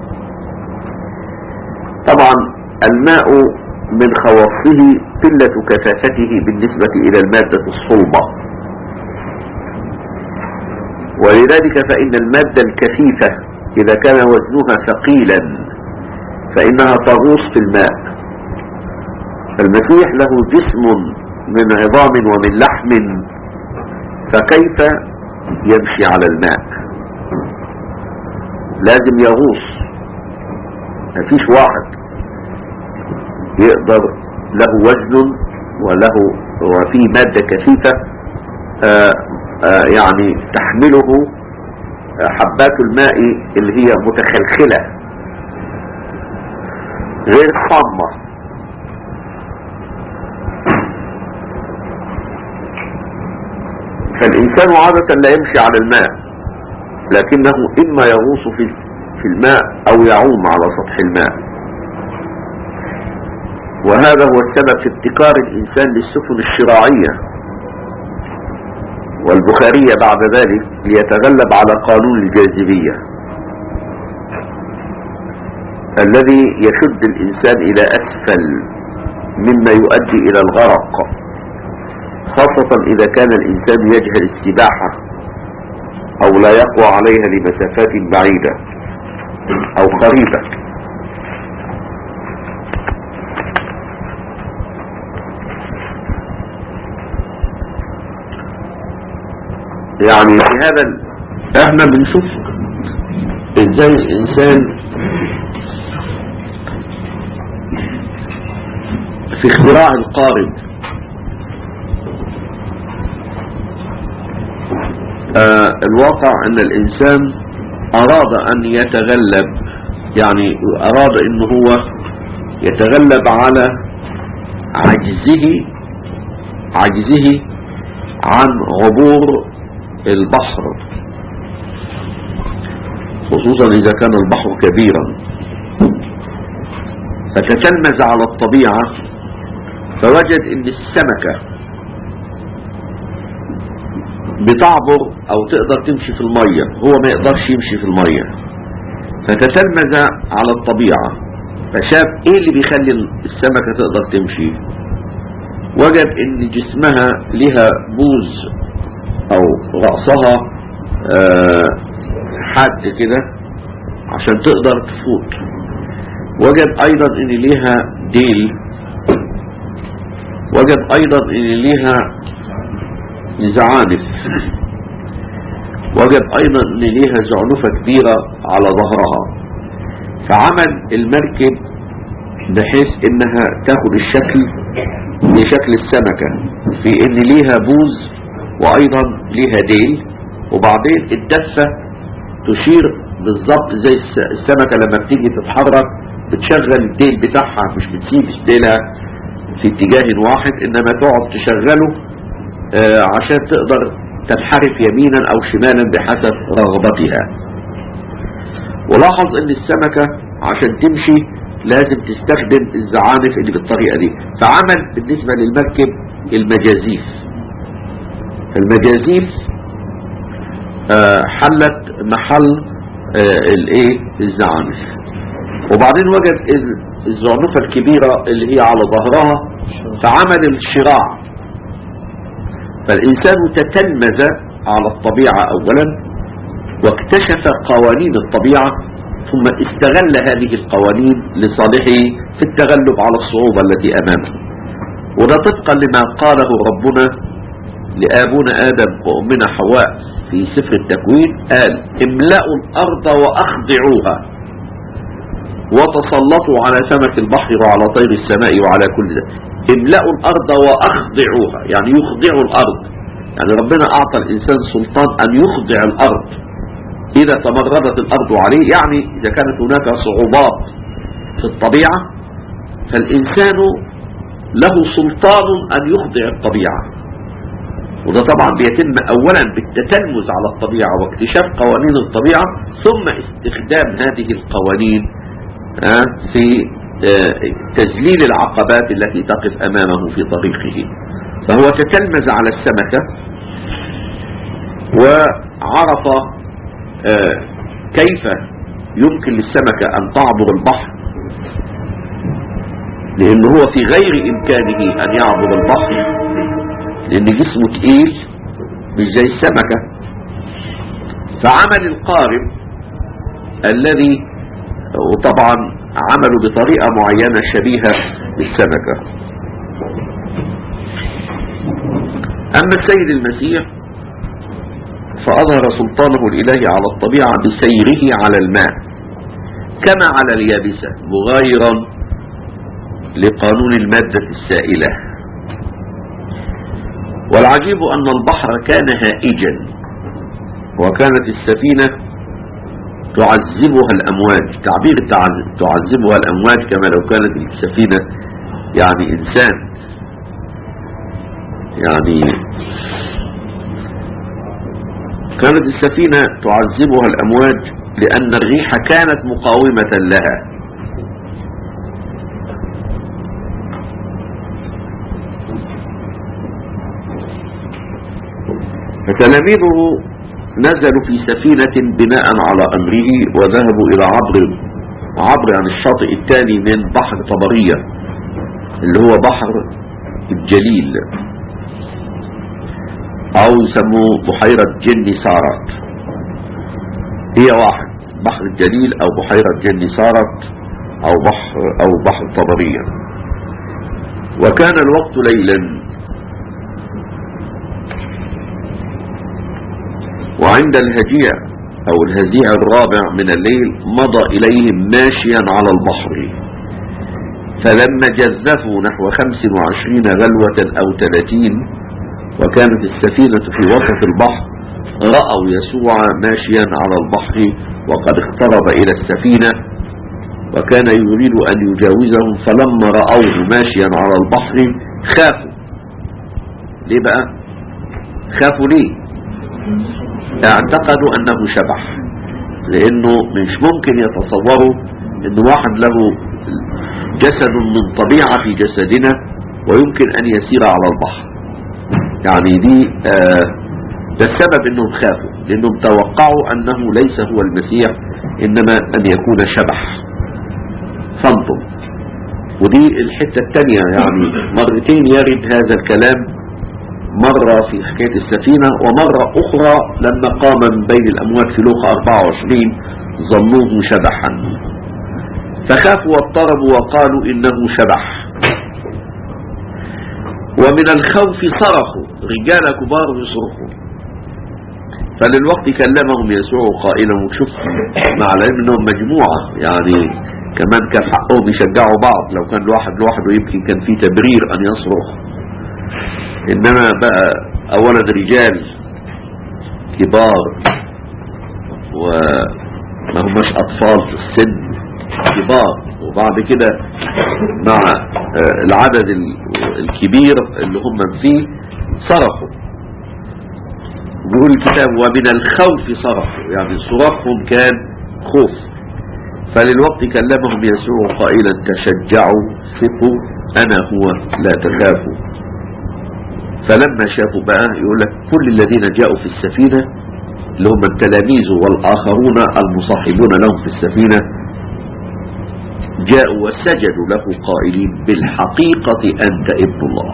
D: طبعا الماء من خواصه قلة كثافته بالنسبة إلى المادة الصلبة ولذلك فإن المادة الكثيفة إذا كان وزنها ثقيلا فإنها تغوص في الماء المسيح له جسم من عظام ومن لحم فكيف يمشي على الماء لازم يغوص مفيش واحد يقدر له وزن وله وفيه مادة كثيفة آآ آآ يعني تحمله حبات الماء اللي هي متخلخلة غير صامة فالإنسان عادة لا يمشي على الماء لكنه إما يغوص في في الماء أو يعوم على سطح الماء وهذا هو السبب في ابتكار الإنسان للسفن الشراعية والبخارية بعد ذلك ليتغلب على قانون الجاذبية الذي يشد الإنسان إلى أسفل مما يؤدي إلى الغرق خاصة إذا كان الإنسان يجهل السباحة أو لا يقوى عليها لمسافات بعيدة أو قريبة يعني في هذا ال- احنا بنشوف ازاي الانسان في اختراع القارب آه الواقع ان الانسان اراد ان يتغلب يعني اراد ان هو يتغلب على عجزه عجزه عن عبور البحر خصوصا اذا كان البحر كبيرا فتتلمذ على الطبيعة فوجد ان السمكة بتعبر او تقدر تمشي في المية هو ما يقدرش يمشي في المية فتتلمذ على الطبيعة فشاف ايه اللي بيخلي السمكة تقدر تمشي وجد ان جسمها لها بوز او رأسها آه، حاد كده عشان تقدر تفوت وجد ايضا ان ليها ديل وجد ايضا ان ليها زعانف وجد ايضا ان ليها زعنفة كبيرة على ظهرها فعمل المركب بحيث انها تاخد الشكل لشكل السمكة في ان ليها بوز وايضا ليها ديل وبعدين الدفة تشير بالظبط زي الس- السمكة لما بتيجي تتحرك بتشغل الديل بتاعها مش بتسيب ديلها في اتجاه واحد انما تقعد تشغله آه، عشان تقدر تنحرف يمينا او شمالا بحسب رغبتها ولاحظ ان السمكة عشان تمشي لازم تستخدم الزعانف اللي بالطريقة دي فعمل بالنسبة للمركب المجازيف المجازيف آه، حلت محل آه، الايه الزعانف وبعدين وجد ال- الزعنفة الكبيرة اللي هي على ظهرها فعمل الشراع فالإنسان تتلمذ على الطبيعة أولا واكتشف قوانين الطبيعة ثم استغل هذه القوانين لصالحه في التغلب على الصعوبة التي أمامه وده طبقا لما قاله ربنا لآبونا آدم وأمنا حواء في سفر التكوين قال املأوا الأرض وأخضعوها وتسلطوا على سمك البحر وعلى طير السماء وعلى كل ذلك املأوا الأرض وأخضعوها يعني يخضعوا الأرض يعني ربنا أعطى الإنسان سلطان أن يخضع الأرض إذا تمردت الأرض عليه يعني إذا كانت هناك صعوبات في الطبيعة فالإنسان له سلطان أن يخضع الطبيعة وده طبعا بيتم أولا بالتتلمذ على الطبيعة واكتشاف قوانين الطبيعة ثم استخدام هذه القوانين آه، في آه، تذليل العقبات التي تقف أمامه في طريقه فهو تتلمذ على السمكة وعرف آه، كيف يمكن للسمكة أن تعبر البحر لأن هو في غير إمكانه أن يعبر البحر لأن جسمه تقيل مش زي السمكة فعمل القارب الذي وطبعا عملوا بطريقة معينة شبيهة بالسمكة أما السيد المسيح فأظهر سلطانه الإلهي على الطبيعة بسيره على الماء كما على اليابسة مغايرا لقانون المادة السائلة والعجيب أن البحر كان هائجا وكانت السفينة تعذبها الأمواج تعبير تعذ- تعذبها الأمواج كما لو كانت السفينة يعني إنسان يعني كانت السفينة تعذبها الأمواج لأن الريح كانت مقاومة لها فتلاميذه نزلوا في سفينة بناء على أمره وذهبوا إلى عبر عبر عن الشاطئ الثاني من بحر طبرية اللي هو بحر الجليل أو يسموه بحيرة جني سارت هي واحد بحر الجليل أو بحيرة جني سارت أو بحر أو بحر طبرية وكان الوقت ليلا وعند الهجيع أو الهزيع الرابع من الليل مضى إليهم ماشيا على البحر فلما جذفوا نحو خمس وعشرين غلوة أو ثلاثين وكانت السفينة في وسط البحر رأوا يسوع ماشيا على البحر وقد اقترب إلى السفينة وكان يريد أن يجاوزهم فلما رأوه ماشيا على البحر خافوا ليه بقى خافوا ليه اعتقدوا أنه شبح لأنه مش ممكن يتصوروا أن واحد له جسد من طبيعة جسدنا ويمكن أن يسير على البحر يعني دي آه ده السبب أنهم خافوا لأنهم توقعوا أنه ليس هو المسيح إنما أن يكون شبح فانتم ودي الحتة الثانية يعني مرتين يرد هذا الكلام مرة في حكاية السفينة ومرة أخرى لما قام من بين الأموات في لوقا 24 ظنوه شبحا فخافوا واضطربوا وقالوا إنه شبح ومن الخوف صرخوا رجال كبار يصرخوا فللوقت كلمهم يسوع قائلا وشوف مع العلم انهم مجموعة يعني كمان كان حقهم يشجعوا بعض لو كان الواحد لوحده يمكن كان في تبرير ان يصرخ انما بقى اولا رجال كبار وما هماش اطفال في السن كبار وبعد كده مع العدد الكبير اللي هم فيه صرخوا بيقول الكتاب ومن الخوف صرخوا يعني صراخهم كان خوف فللوقت كلمهم يسوع قائلا تشجعوا ثقوا انا هو لا تخافوا فلما شافوا بقى يقول لك كل الذين جاءوا في السفينة اللي هم التلاميذ والآخرون المصاحبون لهم في السفينة جاءوا وسجدوا له قائلين بالحقيقة أنت ابن الله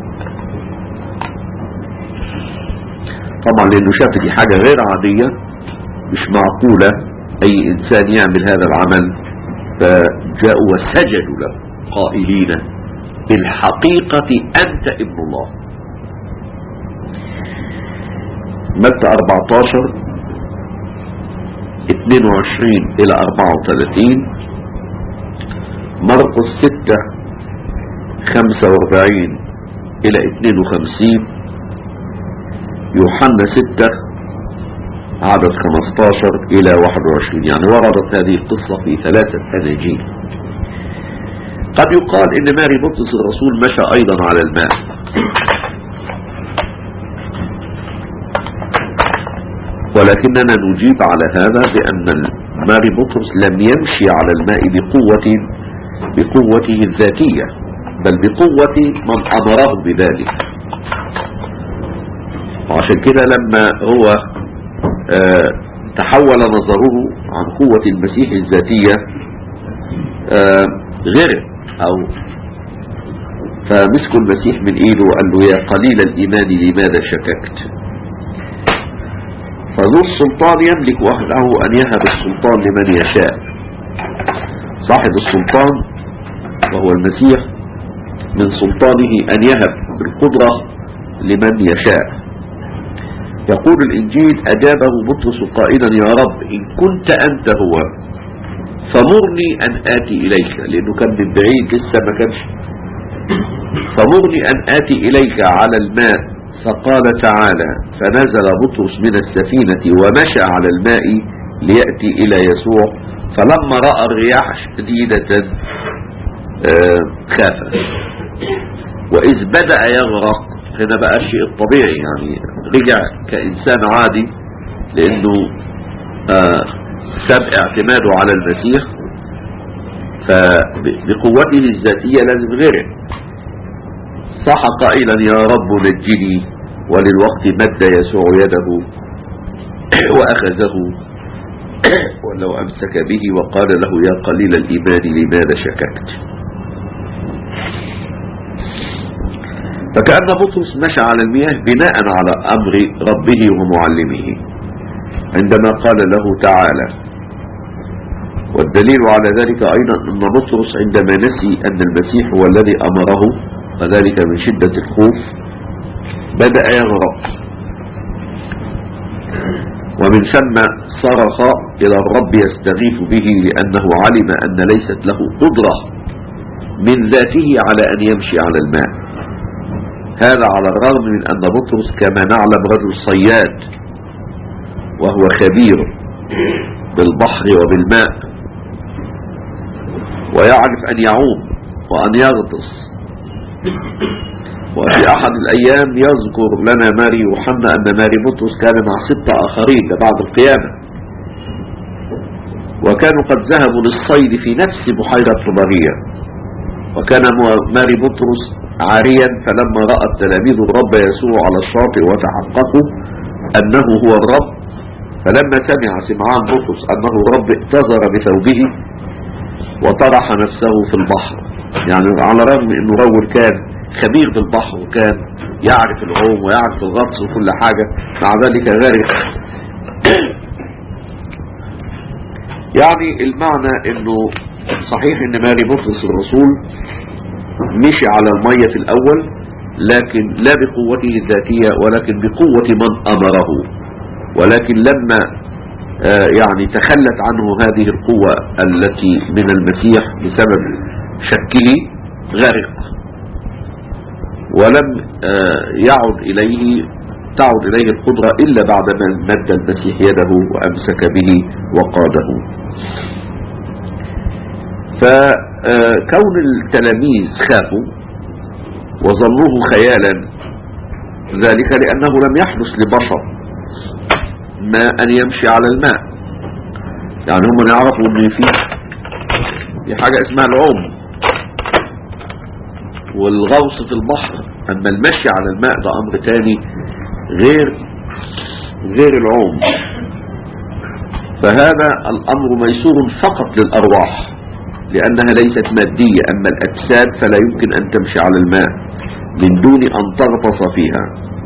D: طبعا لأنه شاف دي حاجة غير عادية مش معقولة أي إنسان يعمل هذا العمل فجاءوا وسجدوا له قائلين بالحقيقة أنت ابن الله متى 14 22 إلى 34 مرقس 6 45 إلى 52 يوحنا 6 عدد 15 إلى 21 يعني وردت هذه القصة في ثلاثة أناجيل قد يقال إن ماري بطرس الرسول مشى أيضا على الماء ولكننا نجيب على هذا بأن ماري بطرس لم يمشي على الماء بقوة بقوته الذاتية بل بقوة من أمره بذلك وعشان كده لما هو آه تحول نظره عن قوة المسيح الذاتية آه غرق أو فمسكوا المسيح من إيده وقال له يا قليل الإيمان لماذا شككت فذو السلطان يملك وحده أن يهب السلطان لمن يشاء صاحب السلطان وهو المسيح من سلطانه أن يهب بالقدرة لمن يشاء يقول الإنجيل أجابه بطرس قائلا يا رب إن كنت أنت هو فمرني أن آتي إليك لأنه كان من بعيد لسه ما كانش فمرني أن آتي إليك على الماء فقال تعالى فنزل بطرس من السفينة ومشى على الماء ليأتي إلى يسوع فلما رأى الرياح شديدة خاف وإذ بدأ يغرق هنا بقى الشيء الطبيعي يعني رجع كإنسان عادي لأنه ساب اعتماده على المسيح فبقوته الذاتية لازم غيره صح قائلا يا رب نجني وللوقت مد يسوع يده وأخذه ولو أمسك به وقال له يا قليل الإيمان لماذا شككت فكأن بطرس مشى على المياه بناء على أمر ربه ومعلمه عندما قال له تعالى والدليل على ذلك أيضا أن بطرس عندما نسي أن المسيح هو الذي أمره وذلك من شدة الخوف بدأ يغرق ومن ثم صرخ إلى الرب يستغيث به لأنه علم أن ليست له قدرة من ذاته على أن يمشي على الماء هذا على الرغم من أن بطرس كما نعلم رجل صياد وهو خبير بالبحر وبالماء ويعرف أن يعوم وأن يغطس وفي أحد الأيام يذكر لنا ماري يوحنا أن ماري بطرس كان مع ستة آخرين بعد القيامة وكانوا قد ذهبوا للصيد في نفس بحيرة طبرية وكان ماري بطرس عاريا فلما رأى التلاميذ الرب يسوع على الشاطئ وتحققوا أنه هو الرب فلما سمع سمعان بطرس أنه الرب اتزر بثوبه وطرح نفسه في البحر يعني على الرغم أنه رجل كان خبير بالبحر وكان يعرف العوم ويعرف الغطس وكل حاجة مع ذلك غرق يعني المعنى انه صحيح ان ماري بطرس الرسول مشي على المية في الاول لكن لا بقوته الذاتية ولكن بقوة من امره ولكن لما آه يعني تخلت عنه هذه القوة التي من المسيح بسبب شكه غرق ولم آه يعد إليه تعد إليه القدرة إلا بعدما مد المسيح يده وأمسك به وقاده فكون التلاميذ خافوا وظنوه خيالا ذلك لأنه لم يحدث لبشر ما أن يمشي على الماء يعني هم يعرفوا أن في في حاجة اسمها العوم والغوص في البحر أما المشي على الماء ده أمر تاني غير غير العوم فهذا الأمر ميسور فقط للأرواح لأنها ليست مادية أما الأجساد فلا يمكن أن تمشي على الماء من دون أن تغطس فيها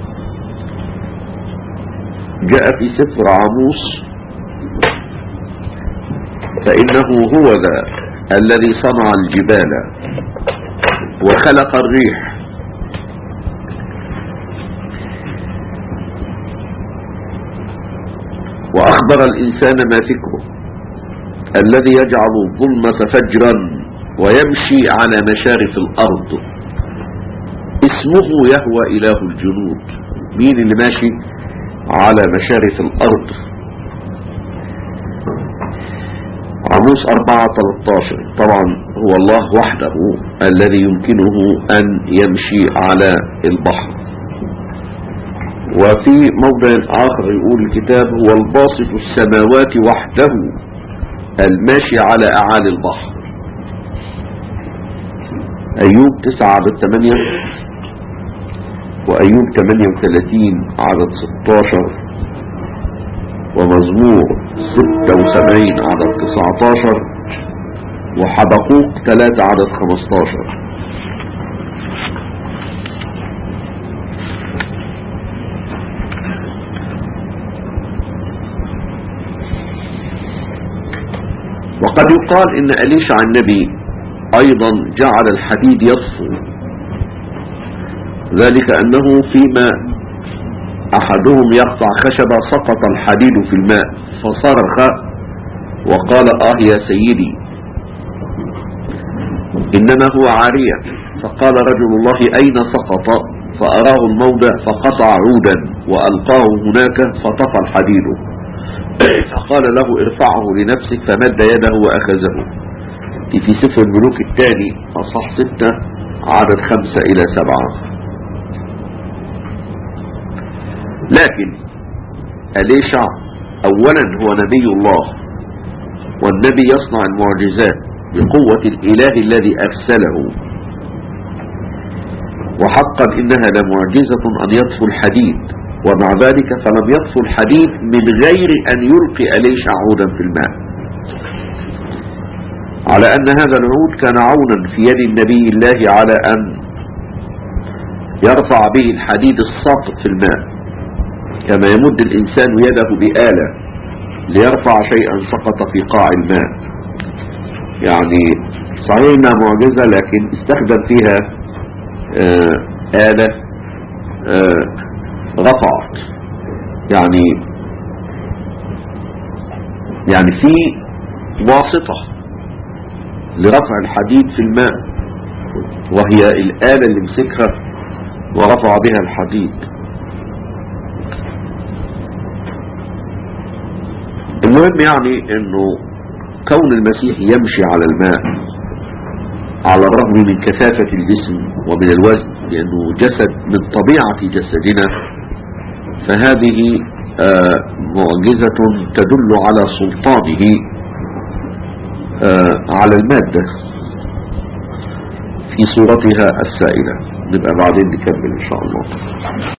D: جاء في سفر عاموس فإنه هو ذا الذي صنع الجبال وخلق الريح وأخبر الإنسان ما فكره الذي يجعل الظلمة فجرا ويمشي على مشارف الأرض اسمه يهوى إله الجنود مين اللي ماشي على مشارف الأرض عموس 4 13 طبعا هو الله وحده الذي يمكنه أن يمشي على البحر وفي موضع آخر يقول الكتاب هو الباسط السماوات وحده الماشي على أعالي البحر أيوب 9 عدد 8 وأيوب 38 عدد 16 ومزمور 76 عدد 19 وحبقوق 3 عدد 15 وقد يقال ان أليشع النبي ايضا جعل الحديد يصفو ذلك انه فيما احدهم يقطع خشبة سقط الحديد في الماء فصرخ وقال اه يا سيدي انما هو عارية فقال رجل الله اين سقط فاراه الموضع فقطع عودا والقاه هناك فطفى الحديد فقال له ارفعه لنفسك فمد يده واخذه في سفر الملوك الثاني اصح ستة عدد خمسة الى سبعة لكن أليشع اولا هو نبي الله والنبي يصنع المعجزات بقوة الاله الذي ارسله وحقا انها لمعجزة ان يطفو الحديد ومع ذلك فلم يطفو الحديد من غير ان يلقي أليشع عودا في الماء على ان هذا العود كان عونا في يد النبي الله على ان يرفع به الحديد الساقط في الماء كما يمد الانسان يده بآلة ليرفع شيئا سقط في قاع الماء يعني صحيح انها معجزة لكن استخدم فيها آه آلة آه رفعت يعني يعني في واسطة لرفع الحديد في الماء وهي الآلة اللي مسكها ورفع بها الحديد المهم يعني انه كون المسيح يمشي على الماء على الرغم من كثافة الجسم ومن الوزن لأنه جسد من طبيعة جسدنا فهذه آه، معجزة تدل على سلطانه آه، على المادة في صورتها السائلة نبقى بعدين نكمل إن شاء الله